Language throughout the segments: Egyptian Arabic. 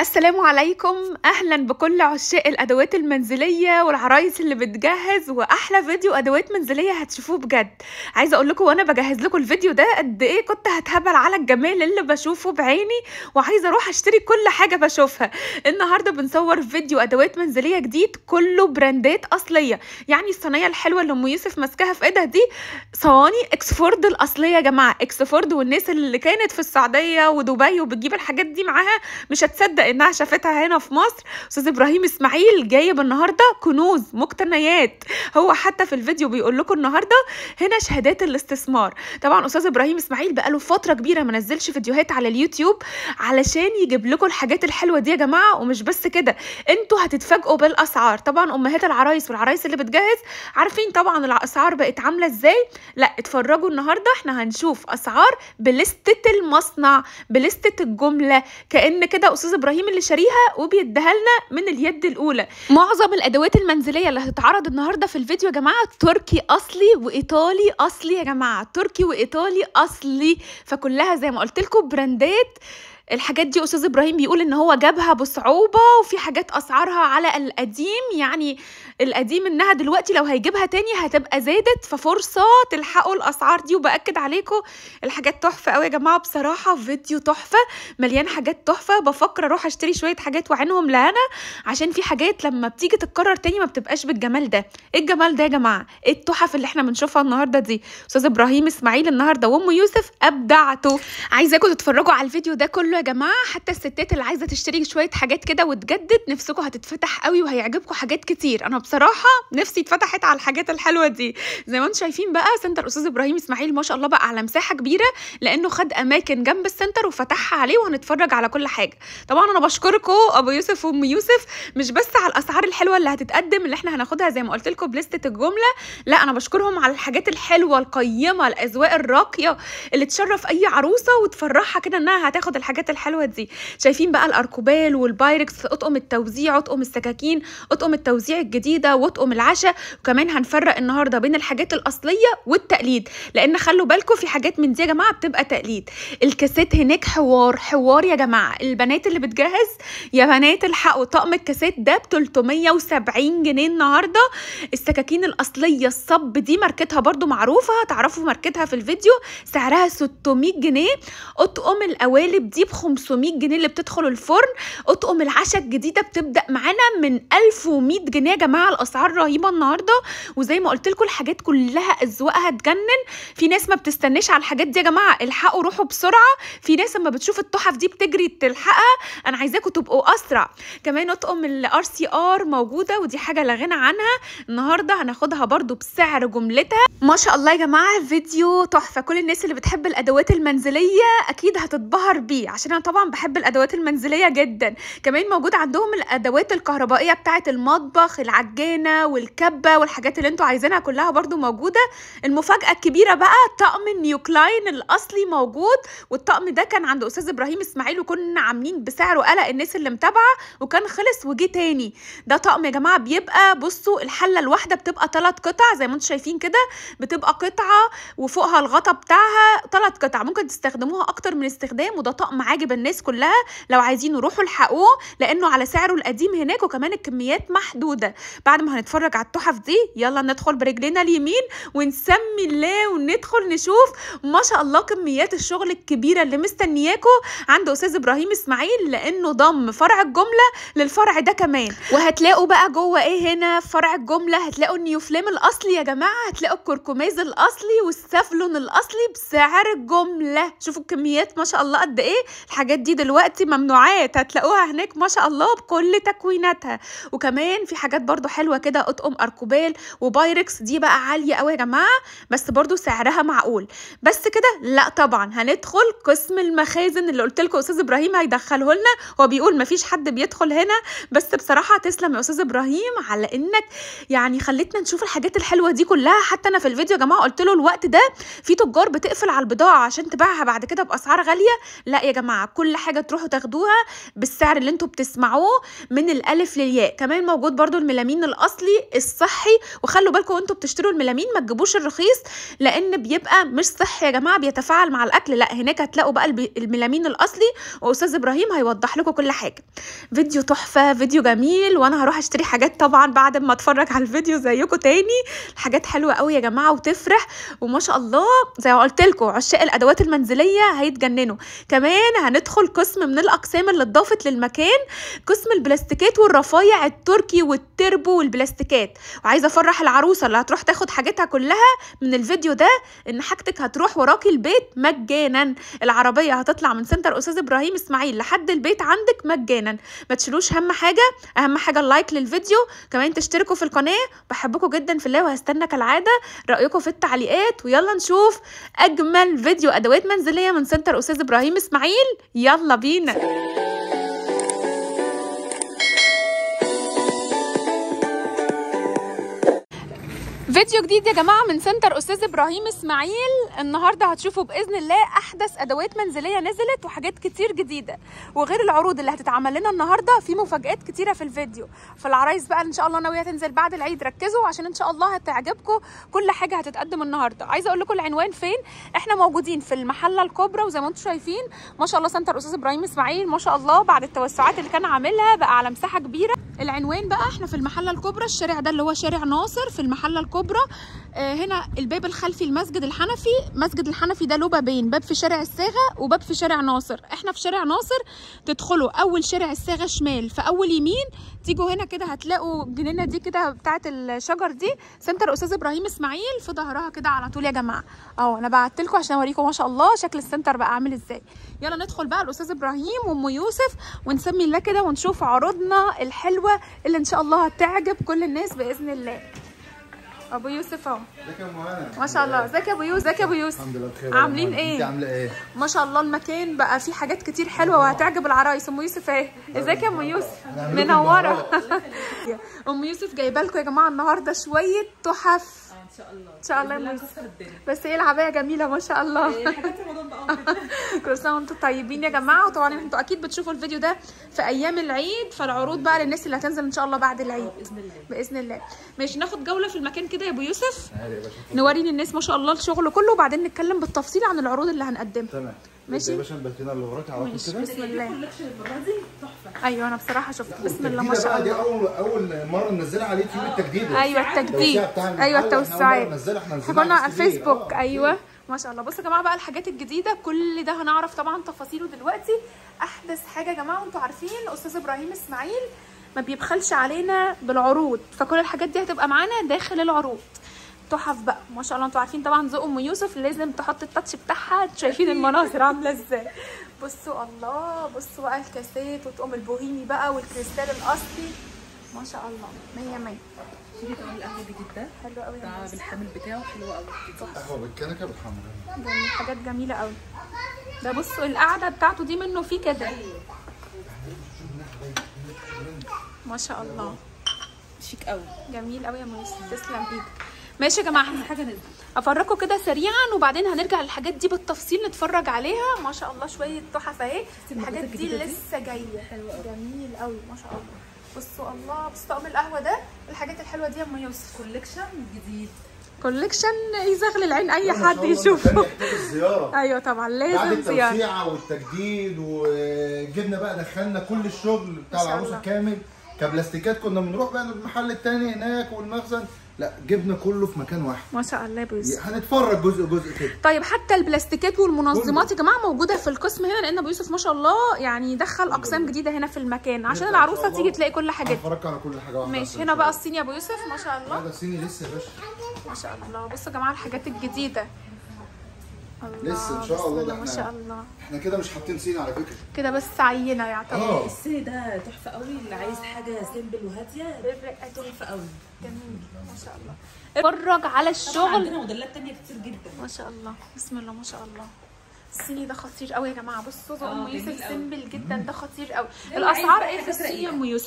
السلام عليكم اهلا بكل عشاق الادوات المنزليه والعرايس اللي بتجهز واحلى فيديو ادوات منزليه هتشوفوه بجد عايزه اقول لكم وانا بجهز لكم الفيديو ده قد ايه كنت هتهبل على الجمال اللي بشوفه بعيني وعايزه اروح اشتري كل حاجه بشوفها النهارده بنصور فيديو ادوات منزليه جديد كله براندات اصليه يعني الصينيه الحلوه اللي ام يوسف ماسكاها في ايدها دي صواني اكسفورد الاصليه يا جماعه اكسفورد والناس اللي كانت في السعوديه ودبي وبتجيب الحاجات دي معاها مش هتصدق انها شافتها هنا في مصر استاذ ابراهيم اسماعيل جايب النهارده كنوز مقتنيات هو حتى في الفيديو بيقول لكم النهارده هنا شهادات الاستثمار طبعا استاذ ابراهيم اسماعيل بقاله فتره كبيره ما نزلش فيديوهات على اليوتيوب علشان يجيب لكم الحاجات الحلوه دي يا جماعه ومش بس كده انتوا هتتفاجئوا بالاسعار طبعا امهات العرايس والعرايس اللي بتجهز عارفين طبعا الاسعار بقت عامله ازاي لا اتفرجوا النهارده احنا هنشوف اسعار بلستة المصنع بلستة الجمله كان كده استاذ ابراهيم اللي شاريها وبيديها لنا من اليد الاولى معظم الادوات المنزليه اللي هتتعرض النهارده في الفيديو يا جماعه تركي اصلي وايطالي اصلي يا جماعه تركي وايطالي اصلي فكلها زي ما قلت لكم براندات الحاجات دي استاذ ابراهيم بيقول ان هو جابها بصعوبه وفي حاجات اسعارها على القديم يعني القديم انها دلوقتي لو هيجيبها تاني هتبقى زادت ففرصه تلحقوا الاسعار دي وباكد عليكم الحاجات تحفه قوي يا جماعه بصراحه فيديو تحفه مليان حاجات تحفه بفكر اروح اشتري شويه حاجات وعينهم لهنا عشان في حاجات لما بتيجي تتكرر تاني ما بتبقاش بالجمال ده ايه الجمال ده يا جماعه ايه التحف اللي احنا بنشوفها النهارده دي استاذ ابراهيم اسماعيل النهارده وام يوسف ابدعتوا عايزاكم تتفرجوا على الفيديو ده كله يا جماعه حتى الستات اللي عايزه تشتري شويه حاجات كده وتجدد نفسكم هتتفتح قوي وهيعجبكم حاجات كتير انا بصراحه نفسي اتفتحت على الحاجات الحلوه دي زي ما انتم شايفين بقى سنتر استاذ ابراهيم اسماعيل ما شاء الله بقى على مساحه كبيره لانه خد اماكن جنب السنتر وفتحها عليه وهنتفرج على كل حاجه طبعا انا بشكركم ابو يوسف وام يوسف مش بس على الاسعار الحلوه اللي هتتقدم اللي احنا هناخدها زي ما قلت لكم بلستة الجمله لا انا بشكرهم على الحاجات الحلوه القيمه الاذواق الراقيه اللي تشرف اي عروسه وتفرحها كده انها هتاخد الحاجات الحلوه دي شايفين بقى الاركوبال والبايركس اطقم التوزيع اطقم السكاكين اطقم التوزيع الجديده واطقم العشاء وكمان هنفرق النهارده بين الحاجات الاصليه والتقليد لان خلوا بالكم في حاجات من دي يا جماعه بتبقى تقليد الكاسات هناك حوار حوار يا جماعه البنات اللي بتجهز يا بنات الحقوا طقم الكاسات ده ب 370 جنيه النهارده السكاكين الاصليه الصب دي ماركتها برده معروفه هتعرفوا ماركتها في الفيديو سعرها 600 جنيه اطقم القوالب دي ب 500 جنيه اللي بتدخل الفرن اطقم العشاء الجديده بتبدا معانا من 1100 جنيه يا جماعه الاسعار رهيبه النهارده وزي ما قلت لكم الحاجات كلها اذواقها تجنن في ناس ما بتستناش على الحاجات دي يا جماعه الحقوا روحوا بسرعه في ناس لما بتشوف التحف دي بتجري تلحقها انا عايزاكم تبقوا اسرع كمان اطقم الار سي ار موجوده ودي حاجه لا غنى عنها النهارده هناخدها برده بسعر جملتها ما شاء الله يا جماعه فيديو تحفه كل الناس اللي بتحب الادوات المنزليه اكيد هتتبهر بيه عشان انا طبعا بحب الادوات المنزليه جدا كمان موجود عندهم الادوات الكهربائيه بتاعه المطبخ العجانه والكبه والحاجات اللي انتوا عايزينها كلها برده موجوده المفاجاه الكبيره بقى طقم النيوكلاين الاصلي موجود والطقم ده كان عند استاذ ابراهيم اسماعيل وكنا عاملين بسعره قلق الناس اللي متابعه وكان خلص وجه تاني ده طقم يا جماعه بيبقى بصوا الحله الواحده بتبقى ثلاث قطع زي ما انتم شايفين كده بتبقى قطعه وفوقها الغطا بتاعها ثلاث قطع ممكن تستخدموها اكتر من استخدام وده طقم عاجب الناس كلها لو عايزين روحوا الحقوه لانه على سعره القديم هناك وكمان الكميات محدوده بعد ما هنتفرج على التحف دي يلا ندخل برجلنا اليمين ونسمي الله وندخل نشوف ما شاء الله كميات الشغل الكبيره اللي مستنياكم عند استاذ ابراهيم اسماعيل لانه ضم فرع الجمله للفرع ده كمان وهتلاقوا بقى جوه ايه هنا في فرع الجمله هتلاقوا النيوفليم الاصلي يا جماعه هتلاقوا الكركماز الاصلي والسافلون الاصلي بسعر الجمله شوفوا الكميات ما شاء الله قد ايه الحاجات دي دلوقتي ممنوعات هتلاقوها هناك ما شاء الله بكل تكويناتها وكمان في حاجات برضو حلوه كده اطقم اركوبال وبايركس دي بقى عاليه قوي يا جماعه بس برضو سعرها معقول بس كده لا طبعا هندخل قسم المخازن اللي قلت لكم استاذ ابراهيم هيدخله لنا هو بيقول ما فيش حد بيدخل هنا بس بصراحه تسلم يا استاذ ابراهيم على انك يعني خليتنا نشوف الحاجات الحلوه دي كلها حتى انا في الفيديو يا جماعه قلت له الوقت ده في تجار بتقفل على البضاعه عشان تبيعها بعد كده باسعار غاليه لا يا جماعه جماعه كل حاجه تروحوا تاخدوها بالسعر اللي انتوا بتسمعوه من الالف للياء كمان موجود برضو الميلامين الاصلي الصحي وخلوا بالكم وانتوا بتشتروا الميلامين ما تجيبوش الرخيص لان بيبقى مش صحي يا جماعه بيتفاعل مع الاكل لا هناك هتلاقوا بقى الب- الميلامين الاصلي واستاذ ابراهيم هيوضح لكم كل حاجه فيديو تحفه فيديو جميل وانا هروح اشتري حاجات طبعا بعد ما اتفرج على الفيديو زيكم تاني الحاجات حلوه قوي يا جماعه وتفرح وما شاء الله زي ما قلت لكم عشاق الادوات المنزليه هيتجننوا كمان هندخل قسم من الاقسام اللي اتضافت للمكان قسم البلاستيكات والرفايع التركي والتربو والبلاستيكات وعايزه افرح العروسه اللي هتروح تاخد حاجتها كلها من الفيديو ده ان حاجتك هتروح وراكي البيت مجانا العربيه هتطلع من سنتر استاذ ابراهيم اسماعيل لحد البيت عندك مجانا ما تشيلوش هم حاجه اهم حاجه اللايك للفيديو كمان تشتركوا في القناه بحبكم جدا في الله وهستنى كالعاده رايكم في التعليقات ويلا نشوف اجمل فيديو ادوات منزليه من سنتر استاذ ابراهيم اسماعيل يلا بينا فيديو جديد يا جماعه من سنتر استاذ ابراهيم اسماعيل النهارده هتشوفوا باذن الله احدث ادوات منزليه نزلت وحاجات كتير جديده وغير العروض اللي هتتعمل لنا النهارده في مفاجات كتيره في الفيديو فالعرايس بقى ان شاء الله ناويه تنزل بعد العيد ركزوا عشان ان شاء الله هتعجبكم كل حاجه هتتقدم النهارده عايزه اقول لكم العنوان فين احنا موجودين في المحله الكبرى وزي ما انتم شايفين ما شاء الله سنتر استاذ ابراهيم اسماعيل ما شاء الله بعد التوسعات اللي كان عاملها بقى على مساحه كبيره العنوان بقى احنا في المحله الكبرى الشارع ده اللي هو شارع ناصر في المحله الكبرى آه هنا الباب الخلفي المسجد الحنفي مسجد الحنفي ده له بابين باب في شارع الصاغه وباب في شارع ناصر احنا في شارع ناصر تدخلوا اول شارع الصاغه شمال في اول يمين تيجوا هنا كده هتلاقوا الجنينه دي كده بتاعه الشجر دي سنتر استاذ ابراهيم اسماعيل في ظهرها كده على طول يا جماعه اهو انا بعت لكم عشان اوريكم ما شاء الله شكل السنتر بقى عامل ازاي يلا ندخل بقى الاستاذ ابراهيم وام يوسف ونسمي الله كده ونشوف عروضنا الحلوه اللي ان شاء الله هتعجب كل الناس باذن الله ابو يوسف اهو ازيك يا ام هنا ما شاء الله ازيك يا ابو يوسف ازيك يا ابو يوسف الحمد لله بخير عاملين والله. ايه؟ انت عامله ايه ما شاء الله المكان بقى فيه حاجات كتير حلوه وهتعجب العرايس ام يوسف اهي ازيك يا ام يوسف هنعمل لكم منوره ام يوسف جايبه لكم يا جماعه النهارده شويه تحف ان شاء الله ان شاء الله يا كلها ام يوسف كسر الدنيا بس ايه العبايه جميله ما شاء الله إيه، حاجات رمضان بقى وكده. كل سنه وانتم طيبين يا جماعه وطبعا انتوا اكيد بتشوفوا الفيديو ده في ايام العيد فالعروض بقى للناس اللي هتنزل ان شاء الله بعد العيد باذن الله باذن الله ماشي ناخد جوله في المكان كده يا ابو يوسف تعالي يا باشا نوري للناس ما شاء الله الشغل كله وبعدين نتكلم بالتفصيل عن العروض اللي هنقدمها تمام ماشي. بص يا باشا البلكونه اللي وراك على طول ماشي كده بسم الله كولكشن المره دي تحفه ايوه انا بصراحه شفت بسم الله ما التجديدة شاء بقى دي الله اول اول مره ننزلها على اليوتيوب التجديده ايوه التجديد التوسيع بتاع المحل، ايوه احنا أول مرة التوسعات ننزلها، احنا احنا نزلناها كنا على على السرير. الفيسبوك آه. ايوه ما شاء الله بصوا يا جماعه بقى الحاجات الجديده كل ده هنعرف طبعا تفاصيله دلوقتي احدث حاجه يا جماعه وانتوا عارفين استاذ ابراهيم اسماعيل ما بيبخلش علينا بالعروض فكل الحاجات دي هتبقى معانا داخل العروض تحف بقى ما شاء الله انتوا عارفين طبعا ذوق ام يوسف لازم تحط التاتش بتاعها انتوا شايفين المناظر عامله ازاي بصوا الله بصوا بقى الكاسات وطقم البوهيمي بقى والكريستال الاصلي ما شاء الله مية مية شيلي كمان القهوه دي جدا حلو قوي يا ده ناس بالحامل بتاعه حلو قوي قهوه بالكنكه بالحمراء جميل حاجات جميله قوي ده بصوا القعده بتاعته دي منه فيه كده ما شاء الله شيك قوي جميل قوي يا موسى تسلم ايدك ماشي يا جماعه احلى حاجه نزلت افرجكم كده سريعا وبعدين هنرجع للحاجات دي بالتفصيل نتفرج عليها ما شاء الله شويه تحف اهي الحاجات دي الجديدة دي؟ لسه جايه حلوة أوي. جميل قوي ما شاء الله بصوا الله بصوا طقم القهوه ده الحاجات الحلوه دي يا ام يوسف كولكشن جديد كوليكشن يزغل العين اي ما شاء حد الله المكان يشوفه يحتاج الزياره ايوه طبعا بعد لازم زياره التوسيعه والتجديد وجبنا بقى دخلنا كل الشغل بتاع ما شاء العروسه الله. كامل كبلاستيكات كنا بنروح بقى المحل التاني هناك والمخزن لا جبنا كله في مكان واحد ما شاء الله يا ابو يوسف هنتفرج جزء جزء كده طيب حتى البلاستيكات والمنظمات يا جماعه موجوده في القسم هنا لان ابو يوسف ما شاء الله يعني دخل اقسام جديده هنا في المكان عشان نبدأ إن العروسه شاء الله. تيجي تلاقي كل حاجتها هنفرجك على كل حاجه واحده ماشي هنا بقى الصين يا ابو يوسف ما شاء الله هذا صيني لسه يا باشا ما شاء الله بصوا يا جماعه الحاجات الجديده الله لسه إن شاء بسم الله ده ما إحنا- شاء الله احنا كده مش حاطين صيني على فكره كده بس عينه يعتبر اه السن ده تحفه قوي اللي عايز حاجه سيمبل وهاديه بالرقة دي. تحفه قوي جميل ما شاء الله اتفرج على طبعا الشغل عندنا موديلات تانية كتير جدا ما شاء الله بسم الله ما شاء الله الصيني ده خطير قوي يا جماعه بصوا ذوق اه، ام جميل يوسف قوي. سيمبل جدا ده خطير قوي لا، الاسعار عايز ايه بقى في الصيني يا حاجة ام يوسف في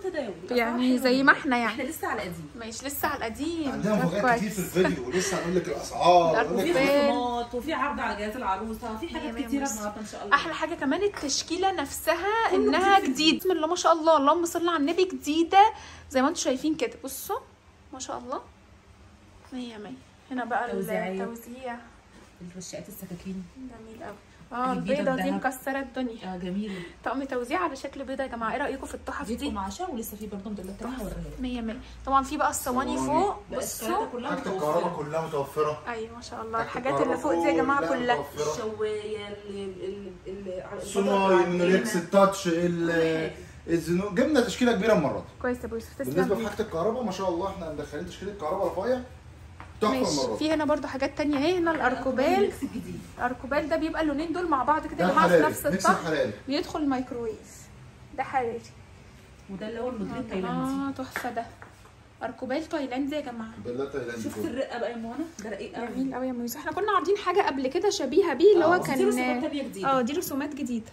تداول يعني زي ما احنا يعني احنا لسه على قديم ماشي لسه على القديم عندنا طب مفاجآت كتير في كويس. الفيديو ولسه هنقول لك الاسعار الأرقام. هنقول وفي لك فين؟ خصومات وفي عرض على جهاز العروسه وفي مية حاجات مية كتيره بص. النهارده ان شاء الله احلى حاجه كمان التشكيله نفسها كله انها جديد. جديد بسم الله ما شاء الله اللهم صل على النبي جديده زي ما انتم شايفين كده بصوا ما شاء الله مية مية هنا بقى توزيعية. التوزيع الوشقات السكاكين جميل قوي اه الجديدة البيضه دي الدهب. مكسره الدنيا اه جميله طقم توزيع على شكل بيضه يا جماعه ايه رايكم في التحف دي دي قماشه ولسه في برضه موديلات تانيه هوريها لك. مية مية طبعا في بقى الصواني صواني. فوق لا بصوا السكرات كلها حاجه الكهرباء متوفره كلها متوفره ايوه ما شاء الله حاجة الحاجات اللي الكهرباء فوق دي يا جماعه كلها كلها متوفرة. الشوايه ال- ال- ال- على الصناعي البطاطا المونوليكس العجينة. التاتش ال- الزنو جبنا تشكيله كبيره المره دي كويس يا ابو يوسف بالنسبه تسلم لحاجه الكهرباء ما شاء الله احنا مدخلين تشكيله كهرباء رفايع تحفه ماشي المره دي في هنا برضو حاجات تانية اهي هنا الاركوبال الميكس الجديد الاركوبال ده بيبقى اللونين دول مع بعض كده ده يا جماعه في حراري نفس ميكس الطقم حراري بيدخل الميكروويف ده حراري وده اللي هو الموديل التايلاندي اه تحفه ده اركوبال تايلاندي يا جماعه بالله تايلاندي شفت كله. الرقه بقى يا مهنا ده رقيق قوي جميل قوي يا ميوز احنا كنا عارضين حاجه قبل كده شبيهه بيه اللي هو آه، بس دي رسومات كان تانية جديدة. اه دي رسومات جديده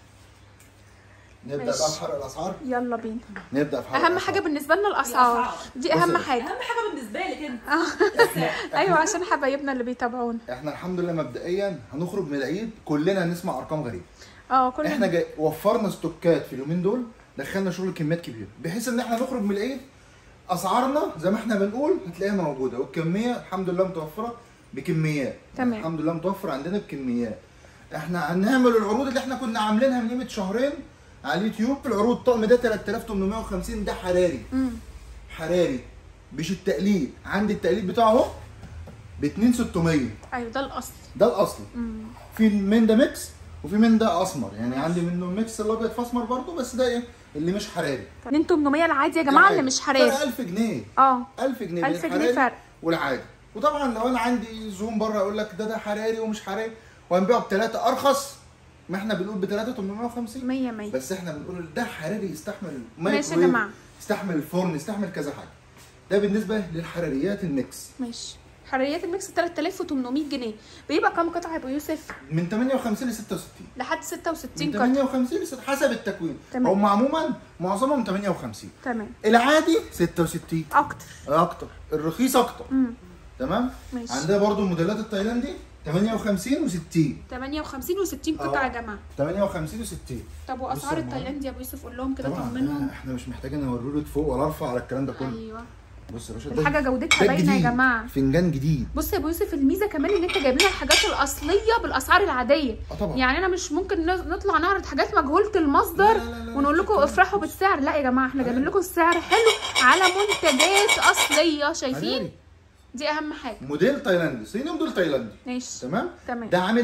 نبدا ماشي. بقى بحرق الاسعار يلا بينا نبدا في حرق اهم الأسعار. حاجه بالنسبه لنا الاسعار الأسعار. دي اهم بص يا حاجه اهم حاجه بالنسبه لك انت ايوه عشان حبايبنا اللي بيتابعونا احنا الحمد لله مبدئيا هنخرج من العيد كلنا هنسمع ارقام غريبه اه كل احنا جاي وفرنا ستوكات في اليومين دول دخلنا شغل كميات كبيره بحيث ان احنا نخرج من العيد اسعارنا زي ما احنا بنقول هتلاقيها موجوده والكميه الحمد لله متوفره بكميات تمام. الحمد لله متوفر عندنا بكميات احنا هنعمل العروض اللي احنا كنا عاملينها من قيمه شهرين على اليوتيوب العروض الطقم ده 3850 ده حراري امم حراري مش التقليد عندي التقليد بتاعه اهو ب 2600 ايوه ده الاصل ده الاصلي امم في من ده ميكس وفي من ده اسمر يعني عندي منه ميكس الابيض في اسمر برضه بس ده ايه اللي مش حراري من 800 العادي يا جماعه اللي مش حراري فرق 1000 جنيه اه 1000 جنيه 1000 بين جنيه الحراري فرق. والعادي وطبعا لو انا عندي زوم بره يقول لك ده ده حراري ومش حراري وهنبيعه بثلاثه ارخص ما احنا بنقول ب 3 850 100 100 بس احنا بنقول ده حراري يستحمل ماشي يا مايكرويف، جماعة. يستحمل الفرن يستحمل كذا حاجه ده بالنسبه للحراريات الميكس ماشي حراريات الميكس 3800 جنيه بيبقى كام قطعه يا ابو يوسف من 58 ل 66 لحد 66 من قطعه 58 ل 66 حسب التكوين تمام. هم عموما معظمهم 58 تمام العادي 66 اكتر اكتر الرخيص اكتر امم تمام ماشي. عندنا برضو الموديلات التايلاندي 58 و60 58 و60 قطعه يا جماعه 58 و60 طب بص واسعار يا ماما. التايلاندي يا ابو يوسف قول لهم كده طبعا طمنهم آه، احنا مش محتاجين اوريلك فوق ولا ارفع على الكلام ده كله ايوه بص يا باشا الحاجة جودتها ده باينة يا جديد. جماعة. فنجان جديد بص يا ابو يوسف الميزه كمان ان انت جايب لنا الحاجات الاصليه بالاسعار العاديه اه طبعا يعني انا مش ممكن نز- نطلع نعرض حاجات مجهوله المصدر لا، لا، لا، لا، ونقول لكم لا. افرحوا بالسعر لا يا جماعه احنا جايبين لكم السعر حلو على منتجات اصليه شايفين حراري. دي اهم حاجه موديل تايلاندي صيني موديل تايلاندي ماشي تمام تمام. ده عامل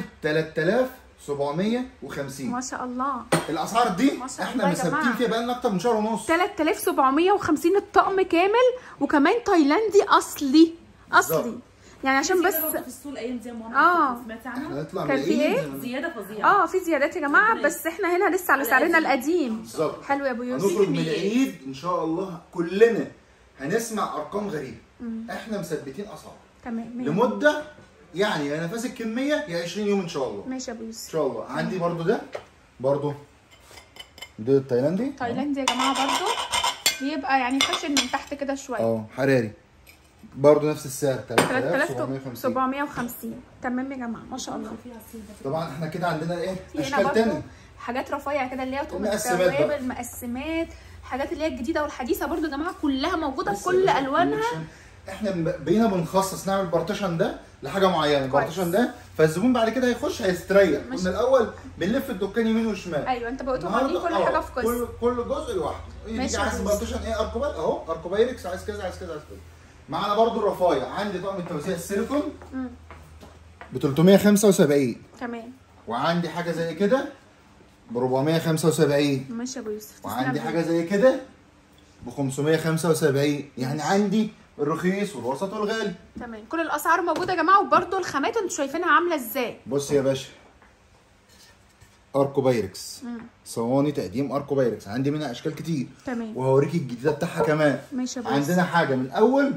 3750 ما شاء الله الاسعار دي ما شاء الله احنا يا مثبتين جماعة. فيها بقالنا اكتر من شهر ونص 3750 الطقم كامل وكمان تايلاندي اصلي اصلي بالظبط. يعني عشان في بس زيادة برضه في السوق الايام دي يا ماما آه. سمعتي احنا عنها هنطلع من كان في العيد إيه؟ زي ما- زياده فظيعه اه في زيادات يا جماعه بس احنا هنا لسه على على سعرنا القديم. القديم بالظبط حلو يا ابو يوسف هنخرج من كميات. العيد ان شاء الله كلنا هنسمع ارقام غريبه احنا مثبتين اسعار تمام مية. لمده يعني يا نفس الكميه يا 20 يوم ان شاء الله ماشي يا ابو ان يوسف شاء الله عندي برضو ده برضو ده التايلاندي تايلاندي يا جماعه برضو بيبقى يعني خشن من تحت كده شويه اه حراري برضو نفس السعر 3750 3750 تمام يا جماعه ما شاء الله فيها الصين ده طبعا احنا كده عندنا ايه في هنا اشكال برضو تاني حاجات رفيع كده اللي هي تقوم المقسمات التوابل بقى. المقسمات الحاجات اللي هي الجديده والحديثه برضو يا جماعه كلها موجوده بس يا بكل باشا، الوانها collection. احنا ب- بقينا بنخصص نعمل بارتيشن ده لحاجه معينه البارتيشن ده فالزبون بعد كده هيخش هيستريح ماشي. كنا الاول بنلف الدكان يمين وشمال ايوه انت بقيتوا عاملين النهارده كل اه، حاجه في قسم كل كل جزء لوحده ماشي يجي يا عايز باشا. بارتيشن ايه اركوبات اهو اركوبايركس عايز كذا عايز كذا عايز كذا معانا برضو الرفايع عندي طقم التوزيع السيليكون مم. ب 375 تمام وعندي حاجه زي كده ب 475 ماشي يا ابو يوسف تسلم وعندي لي. حاجه زي كده ب 575 يعني عندي الرخيص والوسط والغالي تمام كل الاسعار موجوده يا جماعه وبرضو الخامات انتوا شايفينها عامله ازاي بص يا باشا اركو بايركس صواني تقديم اركو بايركس عندي منها اشكال كتير تمام وهوريك الجديده بتاعها كمان ماشي يا بوس عندنا حاجه من اول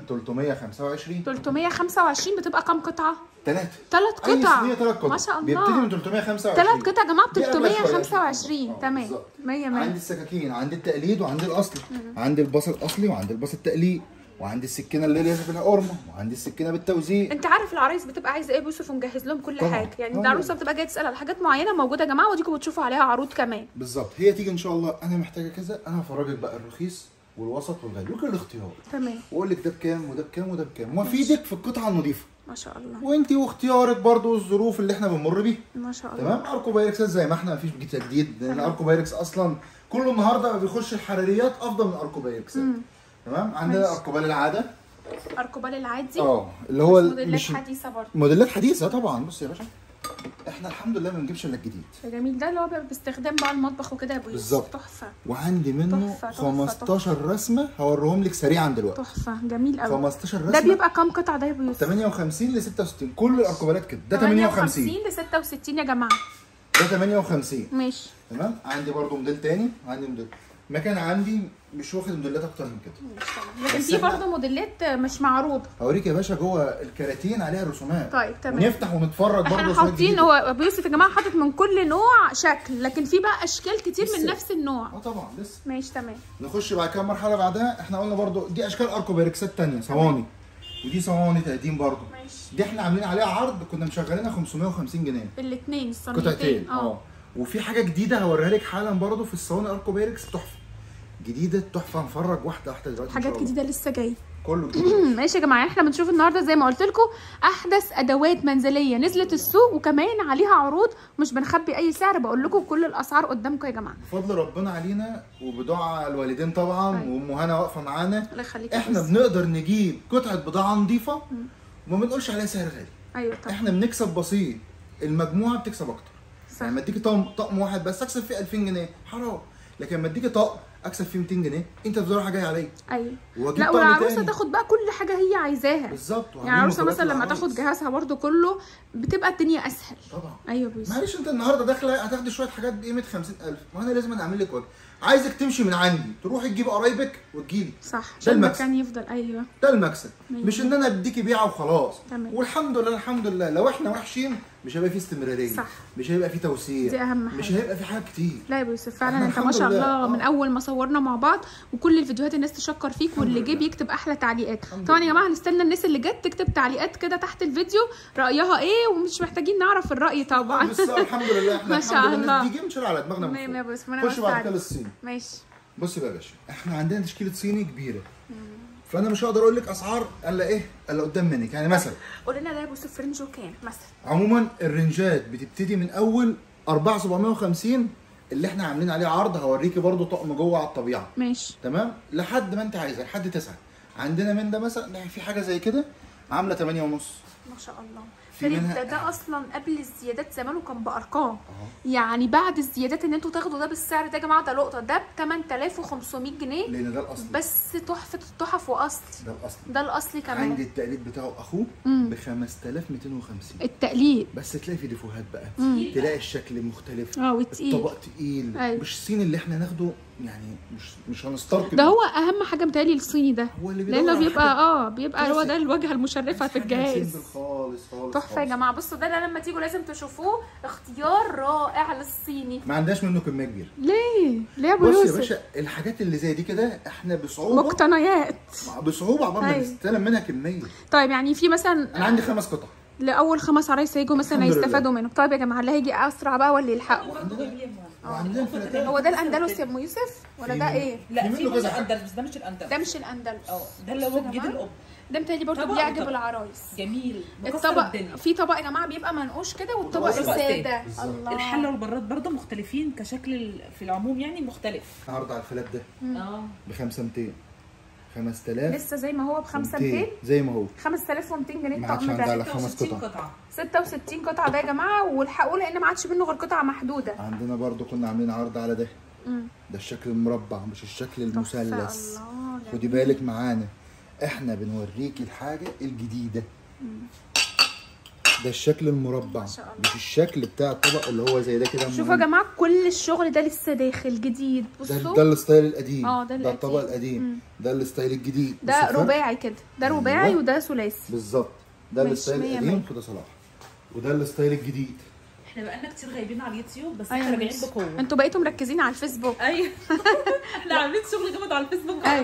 325 325 بتبقى كام قطعه ثلاثه ثلاث اي قطع صينيه ثلاث قطع ما شاء بيبتدي الله من 325 ثلاث قطع يا جماعه ب دي أغلى شوية. 325 آه، تمام بالظبط. 100 عندي 100 السكاكين عندي التقليد وعندي الاصلي عندي البصل الاصلي وعندي البصل التقليد وعندي السكينه اللي ليها في القرمه وعندي السكينه بالتوزيع انت عارف العرايس بتبقى عايزه ايه بصوا ونجهز لهم كل طبعا. حاجه يعني طبعا. العروسه بتبقى جايه تسال على حاجات معينه موجوده يا جماعه وديكوا بتشوفوا عليها عروض كمان بالظبط هي تيجي ان شاء الله انا محتاجه كذا انا هفرجك بقى الرخيص والوسط والغالي وكل الاختيار تمام واقول لك ده بكام وده بكام وده بكام وافيدك في القطعه النظيفه ما شاء الله وانت واختيارك برضو الظروف اللي احنا بنمر بيها ما شاء الله تمام اركو بايركس زي ما احنا مفيش جديد لان اركو بايركس اصلا كله النهارده بيخش الحراريات افضل من اركو بايركس تمام عندنا ماشي. اركوبال العاده اركوبال العادي اه اللي هو ال- موديلات مش حديثه برضه موديلات حديثه طبعا بص يا باشا احنا الحمد لله ما بنجيبش الا الجديد ده جميل ده اللي هو بيبقى باستخدام بقى المطبخ وكده يا ابو يوسف بالظبط. تحفه وعندي منه تحفة، تحفة، 15 رسمه هوريهم لك سريعا دلوقتي تحفه جميل قوي 15 رسمه ده بيبقى كام قطعه ده يا ابو يوسف 58 ل 66 كل الاركوبالات كده ده 58 ل 66 يا جماعه ده 58 ماشي تمام عندي برضو موديل تاني عندي موديل مكان عندي مش واخد موديلات اكتر من كده ماشي طبعا. لكن بس في إحنا- برضه موديلات مش معروضه هوريك يا باشا جوه الكراتين عليها الرسومات طيب تمام ونفتح ونتفرج برضه احنا رسومات حاطين جديدة. هو ابو يوسف يا جماعه حاطط من كل نوع شكل لكن في بقى اشكال كتير من لسه. نفس النوع اه طبعا لسه ماشي تمام نخش بعد كده مرحله بعدها احنا قلنا برضو دي اشكال اركو بايركسات تانية صواني ودي صواني تقديم برضو ماشي دي احنا عاملين عليها عرض كنا مشغلينها 550 جنيه الاثنين الصينيتين قطعتين اه وفي حاجه جديده هوريها لك حالا برضو في الصواني اركو بايركس تحفه جديده تحفه هنفرج واحده واحده دلوقتي إن حاجات شاء الله. جديده لسه جايه كله جديد ماشي يا جماعه احنا بنشوف النهارده زي ما قلت لكم احدث ادوات منزليه نزلت السوق وكمان عليها عروض مش بنخبي اي سعر بقول لكم كل الاسعار قدامكم يا جماعه بفضل ربنا علينا وبدعاء الوالدين طبعا أيوة. وام هنا واقفه معانا الله يخليك يا احنا بس. بنقدر نجيب قطعه بضاعه نظيفه وما بنقولش عليها سعر غالي ايوه طبعا احنا بنكسب بسيط المجموعه بتكسب اكتر صح. يعني لما اديكي طقم طقم واحد بس اكسب فيه 2000 جنيه حرام لكن لما اديكي طقم اكسب فيه 200 جنيه انت بصراحه جاي عليا ايوه واجيب لا طقم والعروسه تاني. تاخد بقى كل حاجه هي عايزاها بالظبط يعني وعاملين العروسه مقابلات مثلا لما للعرايس. تاخد جهازها برضو كله بتبقى الدنيا اسهل طبعا ايوه بيس معلش انت النهارده داخله هتاخدي شويه حاجات بقيمه 50000 ما انا لازم اعمل لك وجه عايزك تمشي من عندي تروحي تجيبي قرايبك وتجيلي صح عشان المكسب. المكان يفضل ايوه ده المكسب مية مش ان انا اديكي بيعه وخلاص تمام. والحمد لله الحمد لله لو احنا وحشين مش هيبقى في استمراريه صح. مش هيبقى في توسيع دي أهم مش حاجة. هيبقى في حاجات كتير لا يا يوسف فعلا احنا انت ما الحمد شاء لله. الله آه. من اول ما صورنا مع بعض وكل الفيديوهات الناس تشكر فيك واللي جه لله. بيكتب احلى تعليقات الحمد طبعا يا لله. جماعه هنستنى الناس اللي جت تكتب تعليقات كده تحت الفيديو رايها ايه ومش محتاجين نعرف الراي طبعا بس الحمد لله احنا ما الحمد شاء لله الله. الناس دي مش على دماغنا من مية فوق. مية بس ما انا خش بس بعد عارف. كده الصيني ماشي بص بقى يا باشا احنا عندنا تشكيله صيني كبيره فانا مش هقدر اقول لك اسعار الا ايه الا قدام منك يعني مثلا قول لنا ده يا يوسف فرنجو كام مثلا عموما الرنجات بتبتدي من اول 4750 اللي احنا عاملين عليه عرض هوريكي برضو طقم جوه على الطبيعه ماشي تمام لحد ما انت عايزه لحد 9 عندنا من ده مثلا لا، في حاجه زي كده عامله 8 ونص ما شاء الله في فريد منها- ده, ده اصلا قبل الزيادات زمان وكان بارقام اهو يعني بعد الزيادات ان انتوا تاخدوا ده بالسعر ده يا جماعه ده لقطه ده ب 8500 جنيه لان ده الاصل بس تحفه التحف واصل ده الاصل ده الاصلي كمان عندي التقليد بتاعه اخوه مم. ب 5250 التقليد بس تلاقي في ديفوهات بقى مم. تلاقي الشكل مختلف اه وتقيل الطبق تقيل أيوة. مش الصين اللي احنا ناخده يعني مش مش هنسترقب ده هو اهم حاجه متهيألي الصيني ده هو اللي بيدور لانه على بيبقى حاجة اه بيبقى هو كلاسيك. ده الواجهه المشرفه في حاجة الجهاز سيمبل خالص خالص تحفه يا خالص. جماعه بصوا ده, ده لما تيجوا لازم تشوفوه اختيار رائع للصيني ما عندناش منه كميه كبيره ليه ليه يا ابو بص يا يوسف باشا الحاجات اللي زي دي كده احنا بصعوبه مقتنيات بصعوبه عقبال ما أيوة. نستلم منها كميه طيب يعني في مثلا انا عندي خمس قطع لاول خمس عرايس هيجوا مثلا الحمد لله. هيستفادوا منه طيب يا جماعه اللي هيجي اسرع بقى ولا يلحقوا وعندنا فلاتات هو ده الاندلس يا ام يوسف ولا في ده منه. ايه لا في في منه كذا منه حاجة. اندلس بس ده مش الاندلس ده مش الاندلس اه ده اللي بصوا هو يا جديد جماعة. الاب ده متهيألي برضه طبق بيعجب وطبق. العرايس جميل مكسر الطبق الدنيا في طبق يا جماعه بيبقى منقوش كده والطبق وطبق الساده بالظبط. الله الحله والبراد برضه مختلفين كشكل ال- في العموم يعني مختلف النهارده على الفلات ده اه ب 5 200 5000 لسه زي ما هو ب 5 200 زي ما هو 5200 جنيه ما عادش الطقم عندها ده على خمس 66 قطع. قطعه 66 قطعه ده يا جماعه والحقوا لان ما عادش منه غير قطعه محدوده عندنا برضو كنا عاملين عرض على ده مم. ده الشكل المربع مش الشكل المثلث تحفة، الله خدي جميل. بالك معانا احنا بنوريكي الحاجه الجديده ده الشكل المربع شاء الله. مش الشكل بتاع الطبق اللي هو زي ده كده شوفوا يا جماعه كل الشغل ده لسه داخل جديد ده, بصوا ده الستايل القديم اه، ده ده الطبق القديم. القديم ده الستايل الجديد بص ده الفرق؟ رباعي كده ده رباعي أيوة. وده ثلاثي بالظبط ده ماشي، الستايل مية القديم مية. كده صلاح وده الستايل الجديد احنا بقالنا كتير غايبين على اليوتيوب بس ايوه احنا راجعين ماشي. بقوه انتوا بقيتوا مركزين على الفيسبوك ايوه احنا عاملين شغل جامد على الفيسبوك ايوه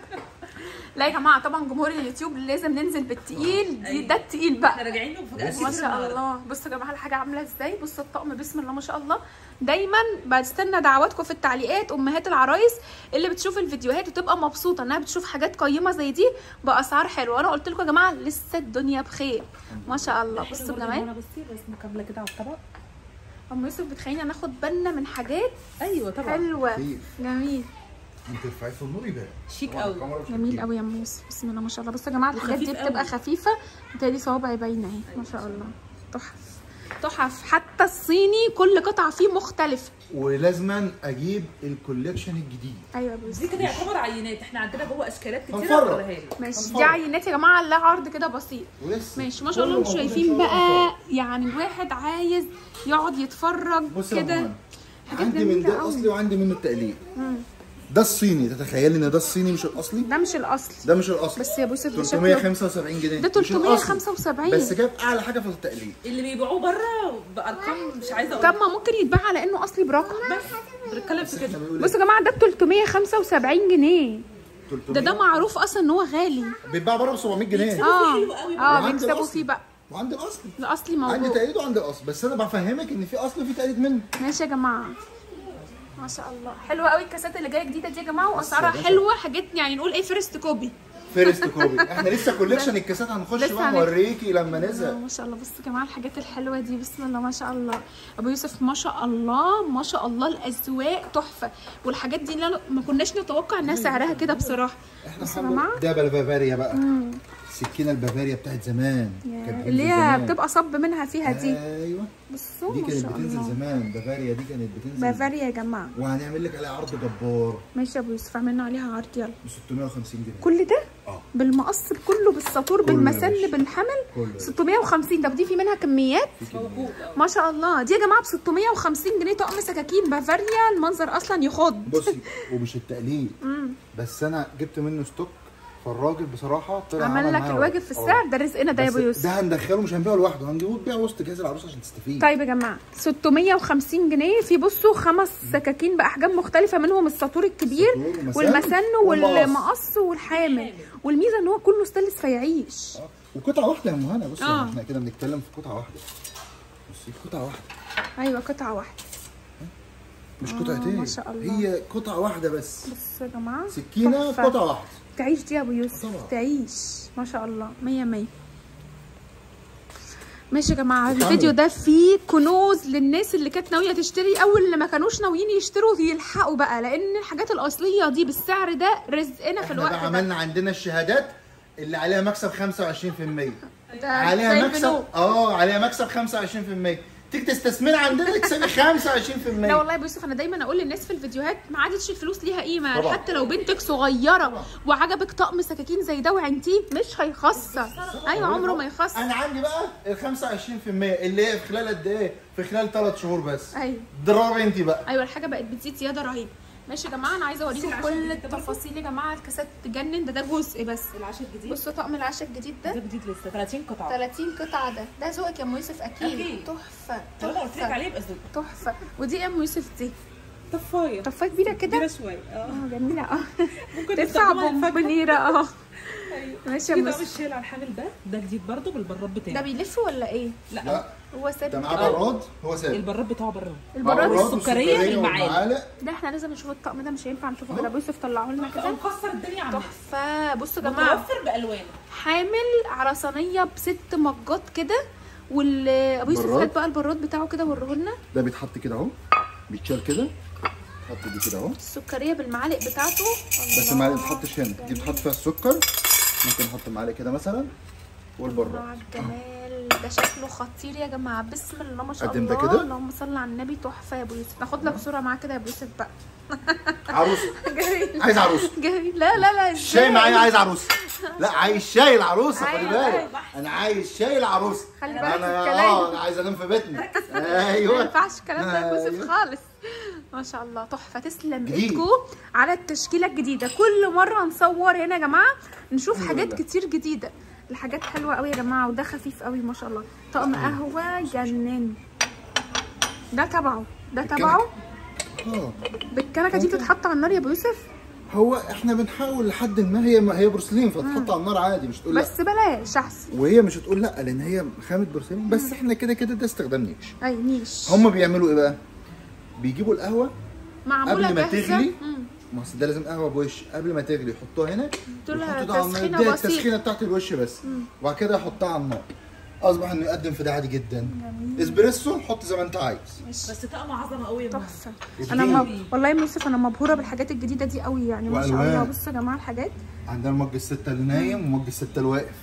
لا يا جماعه طبعا جمهور اليوتيوب لازم ننزل بالتقيل دي أيوة. ده التقيل احنا بقى راجعين بمفاجآت ما كتير شاء النهاردة. الله بصوا يا جماعه الحاجه عامله ازاي بصوا الطقم بسم الله ما شاء الله دايما بستنى دعواتكم في التعليقات امهات العرايس اللي بتشوف الفيديوهات وتبقى مبسوطه انها بتشوف حاجات قيمه زي دي باسعار حلوه وانا قلت لكم يا جماعه لسه الدنيا بخير ما شاء الله حلو بصوا برضه كمان منى بصي رسمه كامله كده على الطبق ام يوسف بتخلينا ناخد بالنا من حاجات ايوه طبعا حلوه كيف جميل انت ترفعي في النور يبان شيك طبعاً قوي. الكاميرا مش جميل هتجيب. قوي يا ام يوسف بسم الله ما شاء الله بصوا يا جماعه الحاجات دي وخفيف بتبقى قوي. خفيفه بتهيألي صوابعي باينه اهي ما شاء الله تحف تحف حتى الصيني كل قطعه فيه مختلفه ولازما اجيب الكوليكشن الجديد ايوه يا بوسي دي كده يعتبر عينات احنا عندنا جوه اشكالات كتير هنفرج. هوريها لك ماشي هنفرج. دي عينات يا جماعه لا عرض كده بسيط ولسه ماشي ما شاء الله كله انتوا موجود شايفين إن شاء الله بقى يعني الواحد عايز يقعد يتفرج بص يا كده مهند، حاجات عندي من جميلة ده قوي. الاصلي وعندي منه التقليد ده الصيني تتخيلي ان ده الصيني مش الاصلي ده مش الاصل ده مش الاصلي بس يا بوسي ده شكله 375 جنيه ده مش الأصلي. 375 بس جاب اعلى حاجه في التقليد اللي بيبيعوه بره بارقام مش عايزه طب اقول ما ممكن يتباع على انه اصلي برقم بس بنتكلم في احنا كده بنقول بصوا يا جماعه ده ب 375 جنيه 300 ده ده معروف اصلا ان هو غالي بيتباع بره ب 700 جنيه اه حلو قوي اه وعند بيكسبوا الأصلي. فيه بقى وعند الاصلي الاصلي عندي موجود تقليد وعندي الاصل بس انا بفهمك ان في اصل وفي تقليد منه ماشي يا جماعه ما شاء الله حلوه قوي الكاسات اللي جايه جديده دي يا جماعه بس يا واسعارها باشا. حلوه حاجات يعني نقول ايه فيرست كوبي فيرست كوبي احنا لسه كوليكشن الكاسات هنخش لسه بقى هنك- نوريكي لما آه، نزهق ما شاء الله بصوا يا جماعه الحاجات الحلوه دي بسم الله ما شاء الله ابو يوسف ما شاء الله ما شاء الله الاذواق تحفه والحاجات دي لا ما كناش نتوقع انها سعرها كده بصراحه احنا بصوا يا الحمد جماعه لله- ده بالبافاريا بقى السكينه البافاريا بتاعت زمان كانت بتنزل اللي هي زمان. بتبقى صب منها فيها دي ايوه بصوا دي ما كانت شاء بتنزل الله زمان بافاريا دي كانت بتنزل بافاريا يا جماعه وهنعمل لك عليها عرض جبار ماشي يا ابو يوسف عملنا عليها عرض يلا ب 650 جنيه كل ده اه بالمقص بكله بالساطور كله يا بالمسن باشا. بالحمل كله يا 650 طب دي في منها كميات موجود ما شاء الله دي يا جماعه ب 650 جنيه طقم سكاكين بافاريا المنظر اصلا يخض بصي ومش التقليد مم. بس انا جبت منه ستوك فالراجل بصراحه طلع عمل لك معاه الواجب في اه. السعر ده رزقنا ده يا بس ابو يوسف ده هندخله مش هنبيعه لوحده هنجيبه تبيعه وسط جهاز العروسه عشان تستفيد طيب يا جماعه 650 جنيه في بصوا خمس سكاكين باحجام مختلفه منهم الساطور الكبير الساطور والمسن والمسن والمقص. والمقص والحامل والميزه ان هو كله ستانلس فيعيش اه. وقطعه واحده يا مهنا بصي اه. احنا كده بنتكلم في قطعه واحده بصي قطعه واحده ايوه قطعه واحده مش اه، قطعتين ما شاء الله. هي قطعه واحده بس بصوا يا جماعه سكينه في تحفة. قطعه واحده تعيش دي يا ابو يوسف طبعا. تعيش ما شاء الله مية مية ماشي يا جماعه اتعمل. الفيديو ده فيه كنوز للناس اللي كانت ناويه تشتري او اللي ما كانوش ناويين يشتروا يلحقوا بقى لان الحاجات الاصليه دي بالسعر ده رزقنا في احنا الوقت بقى ده عملنا عندنا الشهادات اللي عليها مكسب 25% ده عليها زي مكسب البنوك. اه عليها مكسب 25% تيجي تستثمر عندنا تكسبي 25% لا والله يا أبو يوسف انا دايما اقول للناس في الفيديوهات ما عادتش الفلوس ليها قيمه طبعا. حتى لو بنتك صغيره طبعا. وعجبك طقم سكاكين زي ده وعنتيه مش هيخسر ايوه عمره ما يخسر انا عندي بقى ال 25% اللي هي في خلال قد ايه؟ في خلال 3 شهور بس ايوه ضربي انت بقى ايوه الحاجه بقت بتزيد زياده رهيبه ماشي يا جماعه انا عايزه اوريكم كل التفاصيل يا جماعه الكاسات تجنن ده ده جزء بس العشاء الجديد بصوا طقم العشاء الجديد ده ده جديد لسه 30 قطعه 30 قطعه ده ده ذوقك يا ام يوسف اكيد أكيد. تحفه طالما قلت لك تحفه عليه يبقى زوج تحفه ودي يا ام يوسف دي طفايه طفايه كبيره كده كبيره شويه اه اه جميله اه ممكن تنفع نستخدمها للفجر. بومبونيره اه ايوه ماشي يا في ام طقم يوسف الشيل على الحامل ده ده جديد برضه بالبراد ده بتاعه بيلف ولا ايه لا, لا هو ثابت ده معاه كده. براد هو ثابت البراد بتاعه بره البراد براد السكرية والسكرية بالمعالق. والمعالق. ده احنا لازم نشوف الطقم ده مش هينفع نشوفه أهو. كده ابو يوسف طلعوا لنا كده مكسر الدنيا عندنا تحفه بصوا يا جماعه متوفر بالوان حامل على صينيه بست مجات كده والابو يوسف براد. هات بقى البراد بتاعه كده وريه لنا ده بيتحط كده اهو بيتشال كده حط دي كده اهو السكريه بالمعالق بتاعته بس الله. المعالق ما تتحطش هنا دي بتحط فيها السكر ممكن نحط معالق كده مثلا الله والبراد على الجمال ده شكله خطير يا جماعه بسم الله ما شاء قدم ده الله كده. اللهم صل على النبي تحفه يا ابو يوسف ناخد لك صوره معاه كده يا ابو يوسف بقى عروسه جميل عايز عروسه جميل لا لا لا الشاي إزاي؟ معايا عايز عروسه لا عايز شاي العروسه خلي أيوة، بالك انا عايز شاي العروسه خلي بالك انا الكلام. اه انا عايز انام في بيتنا ما ايوه ينفعش الكلام ده يا يوسف أيوة. خالص ما شاء الله تحفه تسلم جديد. ايدكم على التشكيله الجديده كل مره نصور هنا يا جماعه نشوف الحمد حاجات لله. كتير جديده الحاجات حلوه قوي يا جماعه وده خفيف قوي ما شاء الله طقم قهوه جنن ده تبعه ده تبعه اه بالكنكه دي بتتحط على النار يا ابو يوسف هو احنا بنحاول لحد ما هي هي بورسلين فتتحط على النار عادي مش تقول لا بس بلاش احسن وهي مش هتقول لا لان هي خامه بورسلين بس احنا كده كده ده استخدام نيش اي نيش هم بيعملوا ايه بقى بيجيبوا القهوه معموله قبل ما جاهزة. تغلي مم. ما أصل ده لازم قهوه بوش قبل ما تغلي يحطوها هنا لها ويحطوا ده على النار. تسخينة دي بسيطة. التسخينه بتاعت الوش بس وبعد كده يحطها على النار اصبح انه يقدم في ده عادي جدا اسبريسو حط زي ما انت عايز بس طقم عظمه قوي يا ماما. تحفه جديد. انا م... والله يا يوسف انا مبهوره بالحاجات الجديده دي قوي يعني ما شاء الله وألوان. بصوا يا جماعه الحاجات عندنا المج الستة اللي نايم ومج الستة اللي واقف